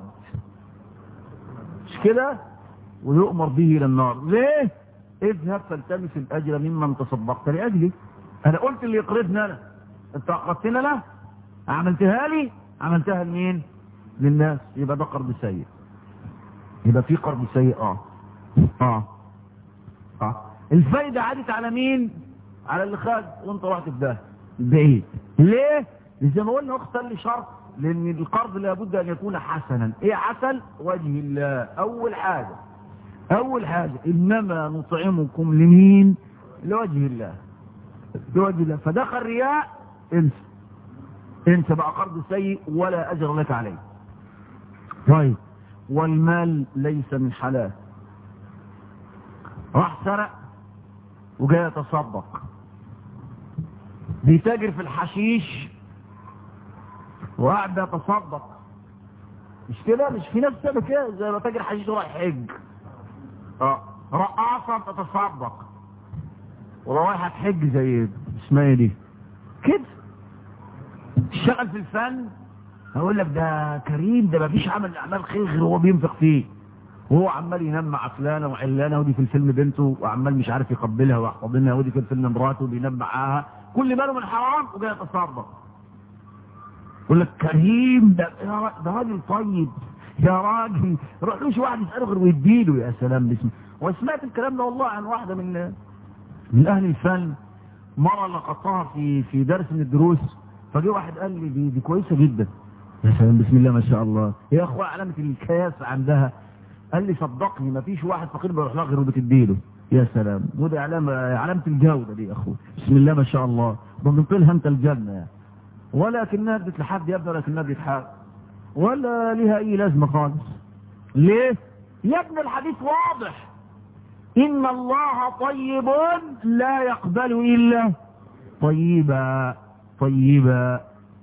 مش كده ويؤمر به إلى النار ليه اذهب فالتمس الأجر ممن تصدقت لأجلي أنا قلت اللي يقرضني أنا أنت أقرضتني أنا عملتها لي عملتها لمين للناس يبقى ده قرض سيء يبقى في قرض سيء اه اه اه الفايدة عادت على مين على اللي خد وانت رحت في ده بعيد ليه زي ما قلنا اختار لي شرط لان القرض لابد ان يكون حسنا ايه حسن وجه الله اول حاجة اول حاجة انما نطعمكم لمين لوجه الله لوجه الله فدخل رياء انسى انسى بقى قرض سيء ولا اجر لك عليه طيب والمال ليس من حلال راح سرق وجاي يتصدق بيتاجر في الحشيش وقاعد يتصدق مش كده مش في ناس بتعمل كده زي ما تاجر حشيش ورايح حج اه رقاصه تتصدق ولو رايحه تحج زي اسمها ايه دي كده اشتغل في الفن هقول لك ده كريم ده مفيش عمل اعمال خير غير هو بينفق فيه وهو عمال ينام مع فلانه وعلانه ودي في الفيلم بنته وعمال مش عارف يقبلها ويحتضنها ودي في الفيلم مراته بينام معاها كل ماله من حرام وجاي يتصدق يقول لك كريم ده ده راجل طيب يا راجل روح لوش واحد يساله غير ويديله يا سلام باسمه وسمعت الكلام ده والله عن واحده من من اهل الفن مره لقطتها في في درس من الدروس فجه واحد قال لي دي, دي كويسه جدا يا سلام بسم الله ما شاء الله يا اخوة علامة الكياس عندها قال لي صدقني ما فيش واحد فقير بيروح لها غير وبتديله يا سلام وده علامة علامة الجودة دي يا اخوة بسم الله ما شاء الله ضمنت لها انت الجنة يعني. ولكنها ادت لحد يا ابني ولكنها ادت حق ولا لها اي لازمة خالص ليه يا ابن الحديث واضح ان الله طيب لا يقبل الا طيبا طيبا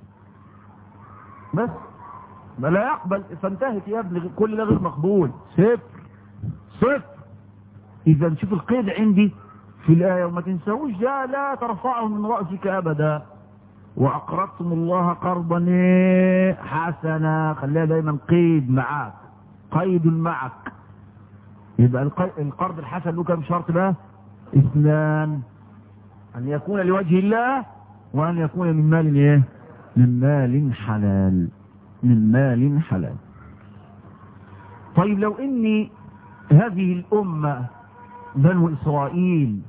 بس ما لا يقبل فانتهت يا ابني كل ده غير مقبول صفر صفر اذا شوف القيد عندي في الايه وما تنسوش ده لا ترفعه من راسك ابدا وأقرضتم الله قرضا إيه؟ حسنا خليها دايما قيد معاك قيد معك يبقى الق- القرض الحسن له كم شرط بقى اثنان أن يكون لوجه الله وأن يكون من مال إيه من مال حلال من مال حلال طيب لو إني هذه الأمة بنو إسرائيل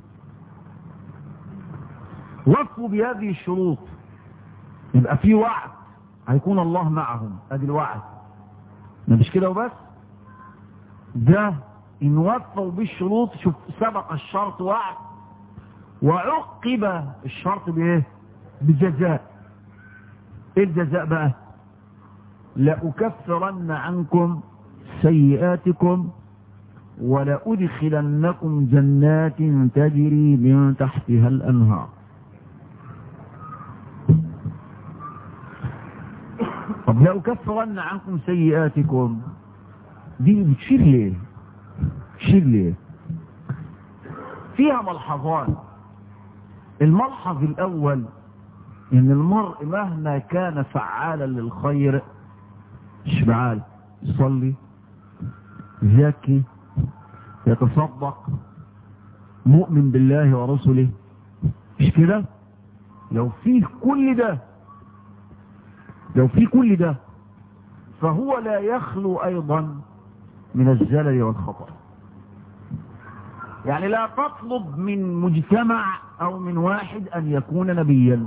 وفوا بهذه الشروط يبقى في وعد هيكون الله معهم ادي الوعد ما مش كده وبس ده ان وفوا بالشروط شوف سبق الشرط وعد وعقب الشرط بايه بجزاء ايه الجزاء بقى لأكفرن عنكم سيئاتكم ولأدخلنكم جنات تجري من تحتها الأنهار طب لأكفرن عنكم سيئاتكم دي بتشير ليه بتشير ليه فيها ملحظان الملحظ الأول إن المرء مهما كان فعالا للخير مش فعال يصلي يزكي يتصدق مؤمن بالله ورسله مش كده لو فيه كل ده لو في كل ده فهو لا يخلو ايضا من الزلل والخطأ يعني لا تطلب من مجتمع او من واحد ان يكون نبيا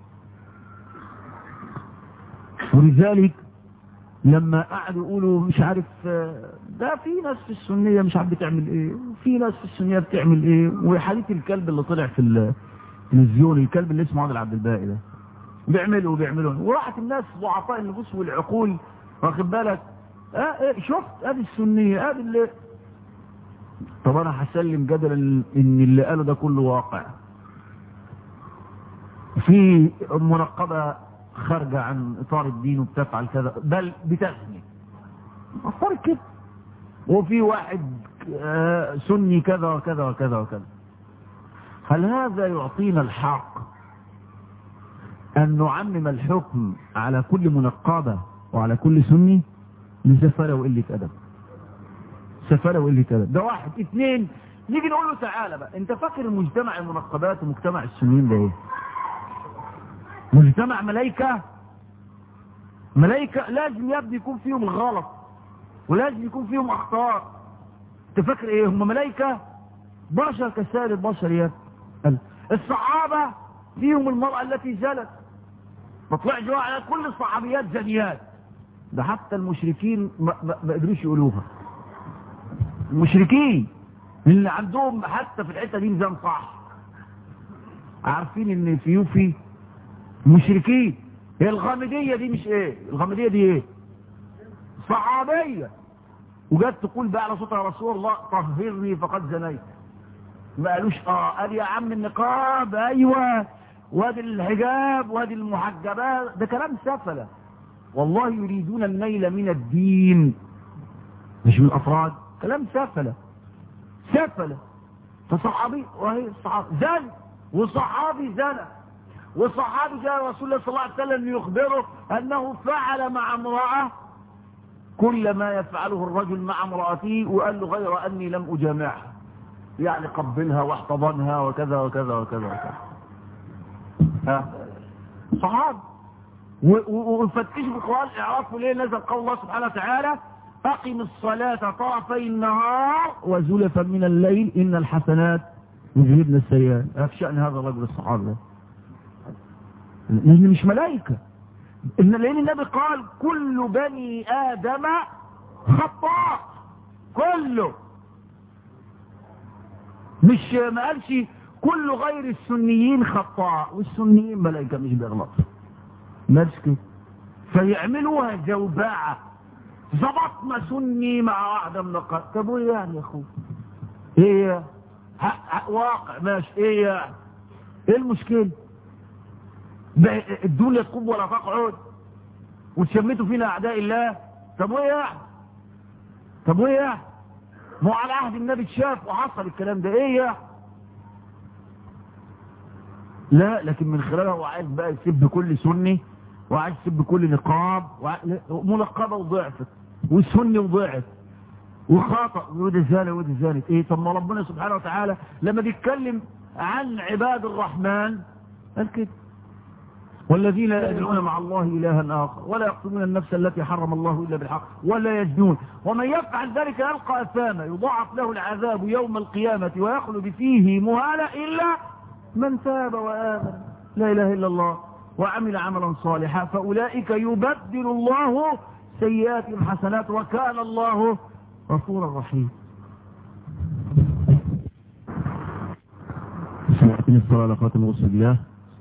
ولذلك لما قعدوا يقولوا مش عارف آه، ده في ناس في السنية مش عارف بتعمل ايه وفي ناس في السنية بتعمل ايه وحديث الكلب اللي طلع في التلفزيون الكلب اللي اسمه عادل عبد الباقي ده بيعملوا بيعملوا وراحت الناس ضعفاء النفوس والعقول واخد بالك اه اه شفت ادي السنية ادي اللي طب انا هسلم جدلا ان اللي قاله ده كله واقع في منقبة خارجة عن اطار الدين وبتفعل كذا بل بتزني افترض كده وفي واحد آه، سني كذا وكذا وكذا وكذا هل هذا يعطينا الحق أن نعمم الحكم على كل منقبة وعلى كل سني لسفالة وقلة أدب سفالة وقلة أدب ده واحد اثنين نيجي نقول له تعالى بقى انت فاكر المجتمع المنقبات ومجتمع السنيين ده ايه مجتمع ملايكة ملايكة لازم يبدو يكون فيهم الغلط ولازم يكون فيهم اخطاء انت فاكر ايه هم ملايكة بشر كسائر البشر يا ابني. الصحابة فيهم المرأة التي زلت ما طلعش على كل الصحابيات زنيات ده حتى المشركين ما, ما, ما قدروش يقولوها المشركين اللي عندهم حتى في الحته دي ميزان صح عارفين ان في يوفي مشركين هي الغامديه دي مش ايه الغامديه دي ايه صحابيه وجت تقول بقى على صوتها يا رسول الله طهرني فقد زنيت ما قالوش اه قال يا عم النقاب ايوه وادي الحجاب وادي المحجبات ده كلام سفله والله يريدون النيل من الدين مش من الافراد كلام سفله سفله فصحابي وهي الصحابي زن وصحابي زنى وصحابي جاء رسول الله صلى الله عليه وسلم ليخبره انه فعل مع امراه كل ما يفعله الرجل مع امرأته وقال له غير اني لم اجامعها يعني قبلها واحتضنها وكذا وكذا وكذا وكذا ها صحاب وفتشوا في القرآن اعرفوا ليه نزل قول الله سبحانه وتعالى أقم الصلاة طرفي النهار وزلفا من الليل إن الحسنات يذهبن السيئات في شأن هذا الرجل الصحابي ده لأن مش ملائكة إن لأن النبي قال كل بني آدم خطاء كله مش ما قالش كل غير السنيين خطاء والسنيين ملائكة مش بيغلطوا ماسكه فيعملوها جوباعة ظبطنا سني مع واحدة من القرى طب وايه يعني يا اخو ايه حق حق واقع ماشي ايه يعني ايه المشكلة الدنيا تقوم ولا تقعد وتشمتوا فينا اعداء الله طب وايه يعني طب وايه يعني ما هو على عهد النبي اتشاف وحصل الكلام ده ايه يعني لا لكن من خلالها هو عايز بقى يسب كل سني وعايز يسب كل نقاب وع- لا، منقبة وضعفت وسني وضعف وخطأ وده زاني وده زاني ايه طب ما ربنا سبحانه وتعالى لما بيتكلم عن عباد الرحمن قال كده والذين لا يدعون مع الله إلها آخر ولا يقتلون النفس التي حرم الله إلا بالحق ولا يزنون ومن يفعل ذلك يلقى أثاما يضاعف له العذاب يوم القيامة ويخلد فيه مهانا إلا من تاب وآمن لا إله إلا الله وعمل عملا صالحا فأولئك يبدل الله سيئاتهم حسنات وكان الله غفورا رحيما سمعتني الصلاة لقاتل الغسل بالله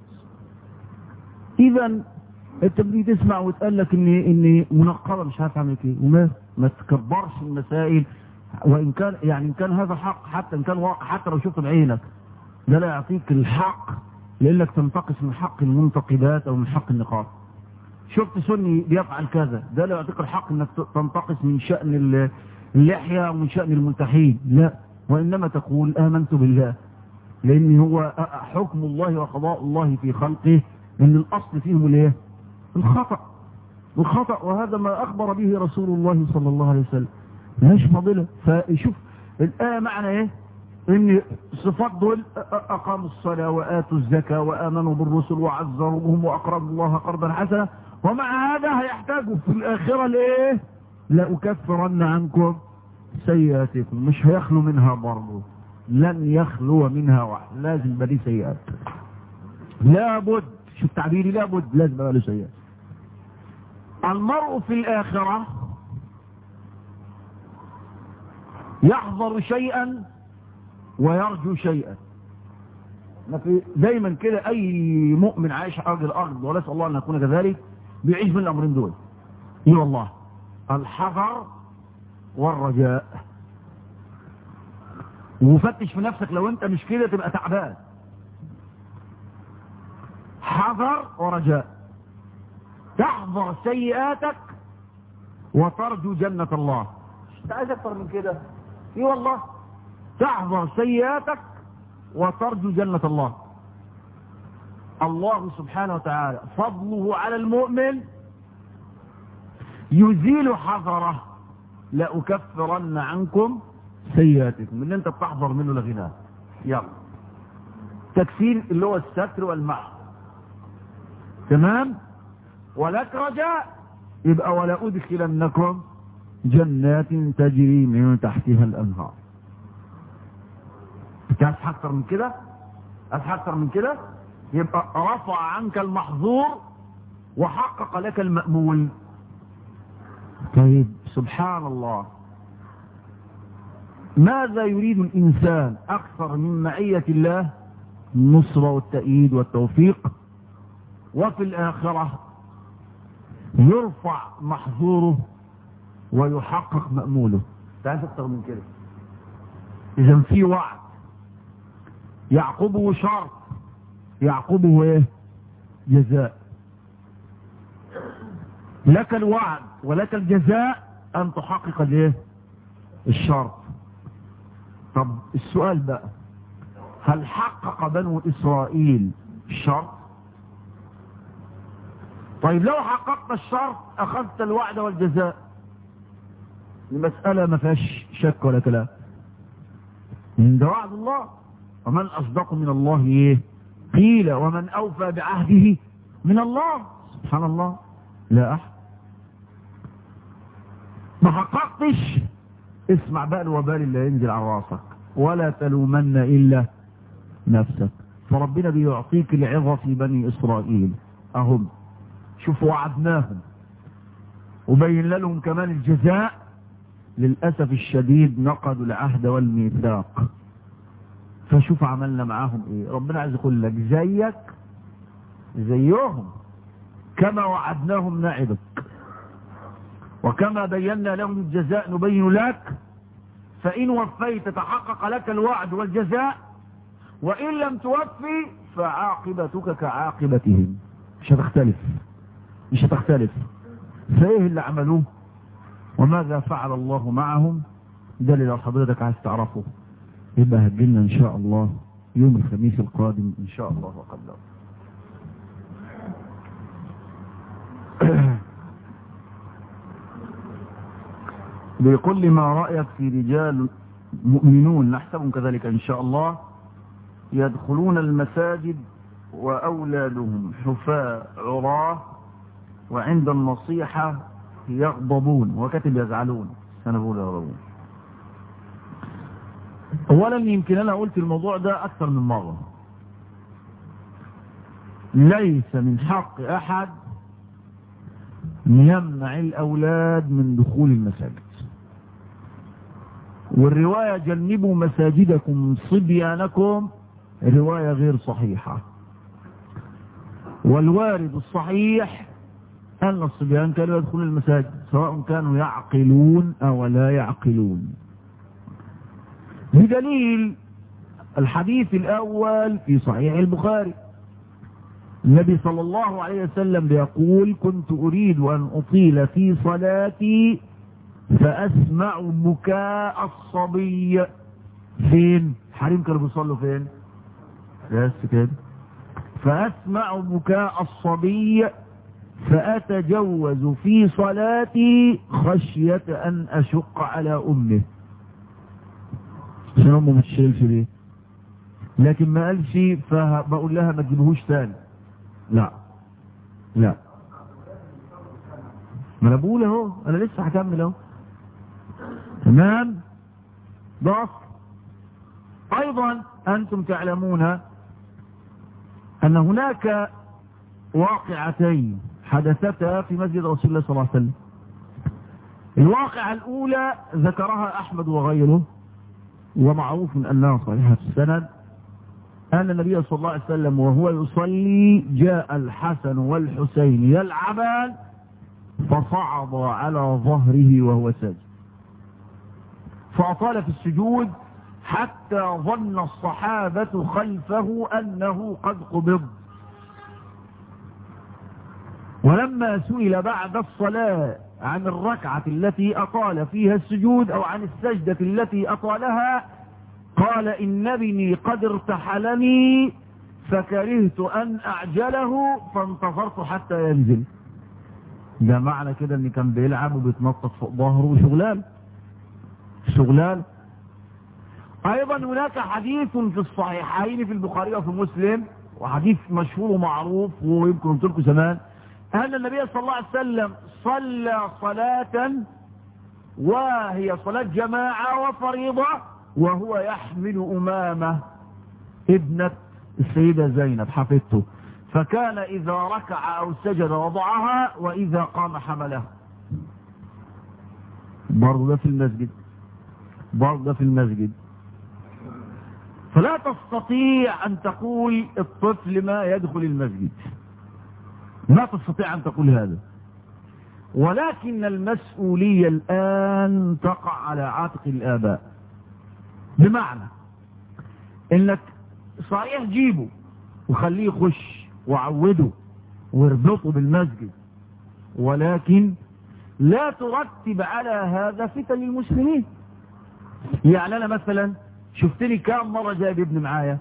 اذا انت بتيجي تسمع وتقول لك ان ان منقبه مش عارف اعمل ايه وما ما تكبرش المسائل وان كان يعني ان كان هذا حق حتى ان كان واقع حتى لو شفته بعينك ده لا يعطيك الحق لانك تنتقص من حق المنتقبات او من حق النقاب شفت سني بيفعل كذا ده لا يعطيك الحق انك تنتقص من شأن ال- اللحية ومن شأن الملتحين لا وانما تقول امنت بالله لان هو حكم الله وقضاء الله في خلقه ان الاصل فيهم الايه الخطأ الخطأ وهذا ما اخبر به رسول الله صلى الله عليه وسلم ماهيش فاضلة فشوف الآية معنى ايه ان صفات دول اقاموا الصلاة واتوا الزكاة وامنوا بالرسل وعزروهم واقرضوا الله قرضا حسنا ومع هذا هيحتاجوا في الاخرة لايه لاكفرن عنكم سيئاتكم مش هيخلو منها برضه لن يخلو منها واحد لازم بدي سيئات لابد شوف تعبيري لابد لازم يبقى له سيئات المرء في الآخرة يحضر شيئا ويرجو شيئا ما في دايما كده اي مؤمن عايش على ارض الارض ونسال الله ان نكون كذلك بيعيش من الامرين دول اي والله الحذر والرجاء وفتش في نفسك لو انت مش كده تبقى تعبان حذر ورجاء تحذر سيئاتك وترجو جنة الله انت عايز اكتر من كده اي والله تحذر سيئاتك وترجو جنة الله الله سبحانه وتعالى فضله على المؤمن يزيل حذره لأكفرن عنكم سيئاتكم اللي انت بتحذر منه لغناه يلا تكفير اللي هو الستر والمحو تمام ولك رجاء يبقى ولا أدخلنكم جنات تجري من تحتها الأنهار تعرف أكثر من كده أكثر من كده يبقى رفع عنك المحظور وحقق لك المأمول طيب سبحان الله ماذا يريد الإنسان أكثر من معية الله النصرة والتأييد والتوفيق وفي الآخرة يرفع محظوره ويحقق مأموله تعرف أكثر من كده إذا في وعد يعقبه شرط يعقبه ايه جزاء لك الوعد ولك الجزاء ان تحقق الايه الشرط طب السؤال بقى هل حقق بنو اسرائيل الشرط طيب لو حققت الشرط اخذت الوعد والجزاء المسألة ما فيهاش شك ولا كلام ده وعد الله ومن اصدق من الله ايه قيل ومن اوفى بعهده من الله سبحان الله لا احد ما حققتش اسمع بقى الوبال اللي ينزل على راسك ولا تلومن الا نفسك فربنا بيعطيك العظة في بني اسرائيل اهم شوف وعدناهم وبين لهم كمان الجزاء للأسف الشديد نقضوا العهد والميثاق فشوف عملنا معاهم ايه ربنا عايز يقول لك زيك زيهم كما وعدناهم نعدك وكما بينا لهم الجزاء نبين لك فإن وفيت تحقق لك الوعد والجزاء وإن لم توفي فعاقبتك كعاقبتهم مش هتختلف مش هتختلف فايه اللي عملوه وماذا فعل الله معهم ده اللي لو حضرتك عايز تعرفه يبقى هتجيلنا ان شاء الله يوم الخميس القادم إن شاء الله وقدر بكل ما رأيك في رجال مؤمنون نحسبهم كذلك إن شاء الله يدخلون المساجد وأولادهم حفاة عراه وعند النصيحة يغضبون وكتب يزعلون أنا بقول يغضبون أولا يمكن أنا قلت الموضوع ده أكثر من مرة ليس من حق أحد يمنع الأولاد من دخول المساجد والرواية جنبوا مساجدكم صبيانكم رواية غير صحيحة والوارد الصحيح أن الصبيان كانوا يدخلون المساجد سواء كانوا يعقلون أو لا يعقلون بدليل الحديث الأول في صحيح البخاري النبي صلى الله عليه وسلم يقول كنت أريد أن أطيل في صلاتي فأسمع بكاء الصبي فين حريم كانوا بيصلوا فين بس كده فأسمع بكاء الصبي فأتجوز في صلاتي خشية أن أشق على أمه عشان أمه ما تشيلش ليه لكن ما قالش فبقول لها ما تجيبهوش تاني لا لا ما انا بقول اهو انا لسه هكمل اهو تمام ضغط ايضا انتم تعلمون ان هناك واقعتين حدثتا في مسجد رسول الله صلى الله عليه وسلم الواقعة الاولى ذكرها احمد وغيره ومعروف من انها صحيحة السند أن النبي صلى الله عليه وسلم وهو يصلي جاء الحسن والحسين يلعبان فصعد على ظهره وهو ساجد فأطال في السجود حتى ظن الصحابة خلفه أنه قد قبض ولما سئل بعد الصلاة عن الركعة التي أطال فيها السجود أو عن السجدة التي أطالها قال إن ابني قد ارتحلني فكرهت أن أعجله فانتظرت حتى ينزل ده معنى كده ان كان بيلعب وبيتنطط فوق ظهره وشغلان شغلان ايضا هناك حديث في الصحيحين في البخاري وفي مسلم وحديث مشهور ومعروف ويمكن قلت لكم زمان ان النبي صلى الله عليه وسلم صلى صلاة وهي صلاة جماعة وفريضة وهو يحمل أمامة ابنة السيدة زينب حفظته فكان إذا ركع أو سجد وضعها وإذا قام حمله برضه ده في المسجد برضه ده في المسجد فلا تستطيع أن تقول الطفل ما يدخل المسجد لا تستطيع أن تقول هذا ولكن المسؤولية الآن تقع على عاتق الآباء بمعنى انك صحيح جيبه وخليه يخش وعوده واربطه بالمسجد ولكن لا ترتب على هذا فتن للمسلمين يعني انا مثلا شفتني كم مرة جايب ابني معايا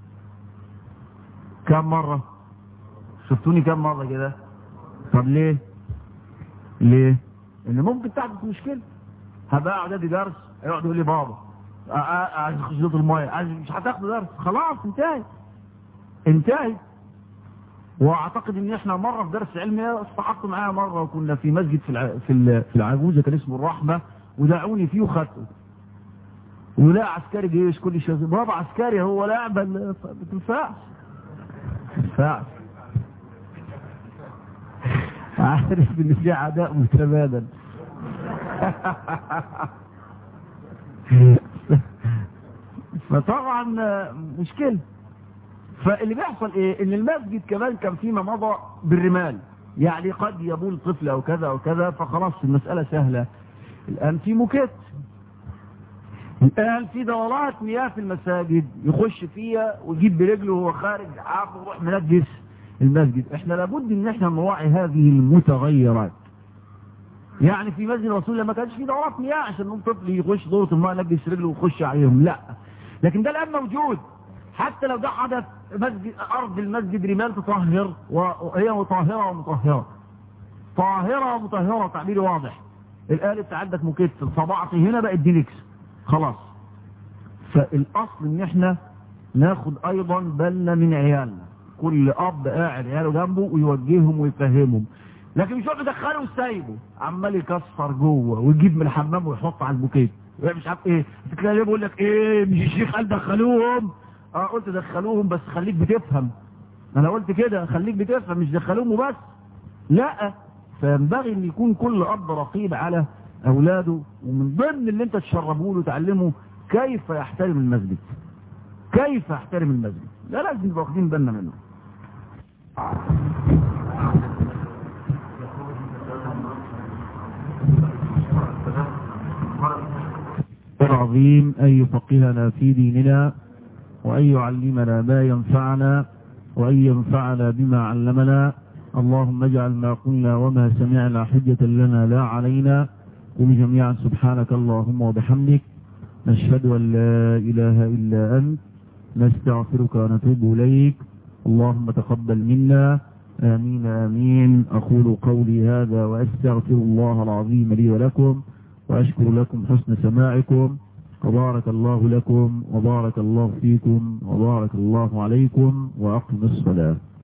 كم مرة شفتوني كم مرة كده طب ليه ليه ان ممكن تحدث مشكلة هبقى اقعد ادي درس يقعد يقول لي بابا عايز اخش ضد المايه عايز مش هتاخد درس خلاص انتهي انتهي واعتقد ان احنا مره في درس علمي استحقت معايا مره وكنا في مسجد في الع... في ال... في العجوزه كان اسمه الرحمه ودعوني فيه وخدته ولا عسكري جيش كل شيء بابا عسكري هو لعبه ما بتنفعش ما تنفعش عارف ان في عداء متبادل فطبعا مشكلة فاللي بيحصل ايه ان المسجد كمان كان فيما مضى بالرمال يعني قد يبول طفل او كذا او كذا فخلاص المسألة سهلة الان في موكيت الان في دورات مياه في المساجد يخش فيها ويجيب برجله وهو خارج عافو ويروح منجس المسجد احنا لابد ان احنا نراعي هذه المتغيرات يعني في مسجد رسول الله ما كانش في دورات مياه عشان ممكن طفل يخش دورة الماء ينجس رجله ويخش عليهم لا لكن ده الان موجود حتى لو ده حدث مسجد أرض المسجد رمال تطهر وهي مطهرة ومطهرة طاهرة ومطهرة تعبير واضح الآلة بتاعتك مكتل صبعتي هنا بقت دينكس خلاص فالأصل ان احنا ناخد ايضا بالنا من عيالنا كل اب قاعد عياله جنبه ويوجههم ويفهمهم لكن مش هو يدخله وسايبه عمال يكسر جوه ويجيب من الحمام ويحط على البوكيه مش عارف ايه تلاقيه بيقول لك ايه مش الشيخ قال دخلوهم اه قلت دخلوهم بس خليك بتفهم انا قلت كده خليك بتفهم مش دخلوهم وبس لا فينبغي ان يكون كل اب رقيب على اولاده ومن ضمن اللي انت تشربه له تعلمه كيف يحترم المسجد كيف يحترم المسجد لا لازم نبقى واخدين بالنا منه العظيم أن يفقهنا في ديننا وأن يعلمنا ما ينفعنا وأن ينفعنا بما علمنا اللهم اجعل ما قلنا وما سمعنا حجة لنا لا علينا قل جميعا سبحانك اللهم وبحمدك نشهد أن لا إله إلا أنت نستغفرك ونتوب إليك اللهم تقبل منا آمين آمين أقول قولي هذا وأستغفر الله العظيم لي ولكم وأشكر لكم حسن سماعكم وبارك الله لكم وبارك الله فيكم وبارك الله عليكم وأقم الصلاة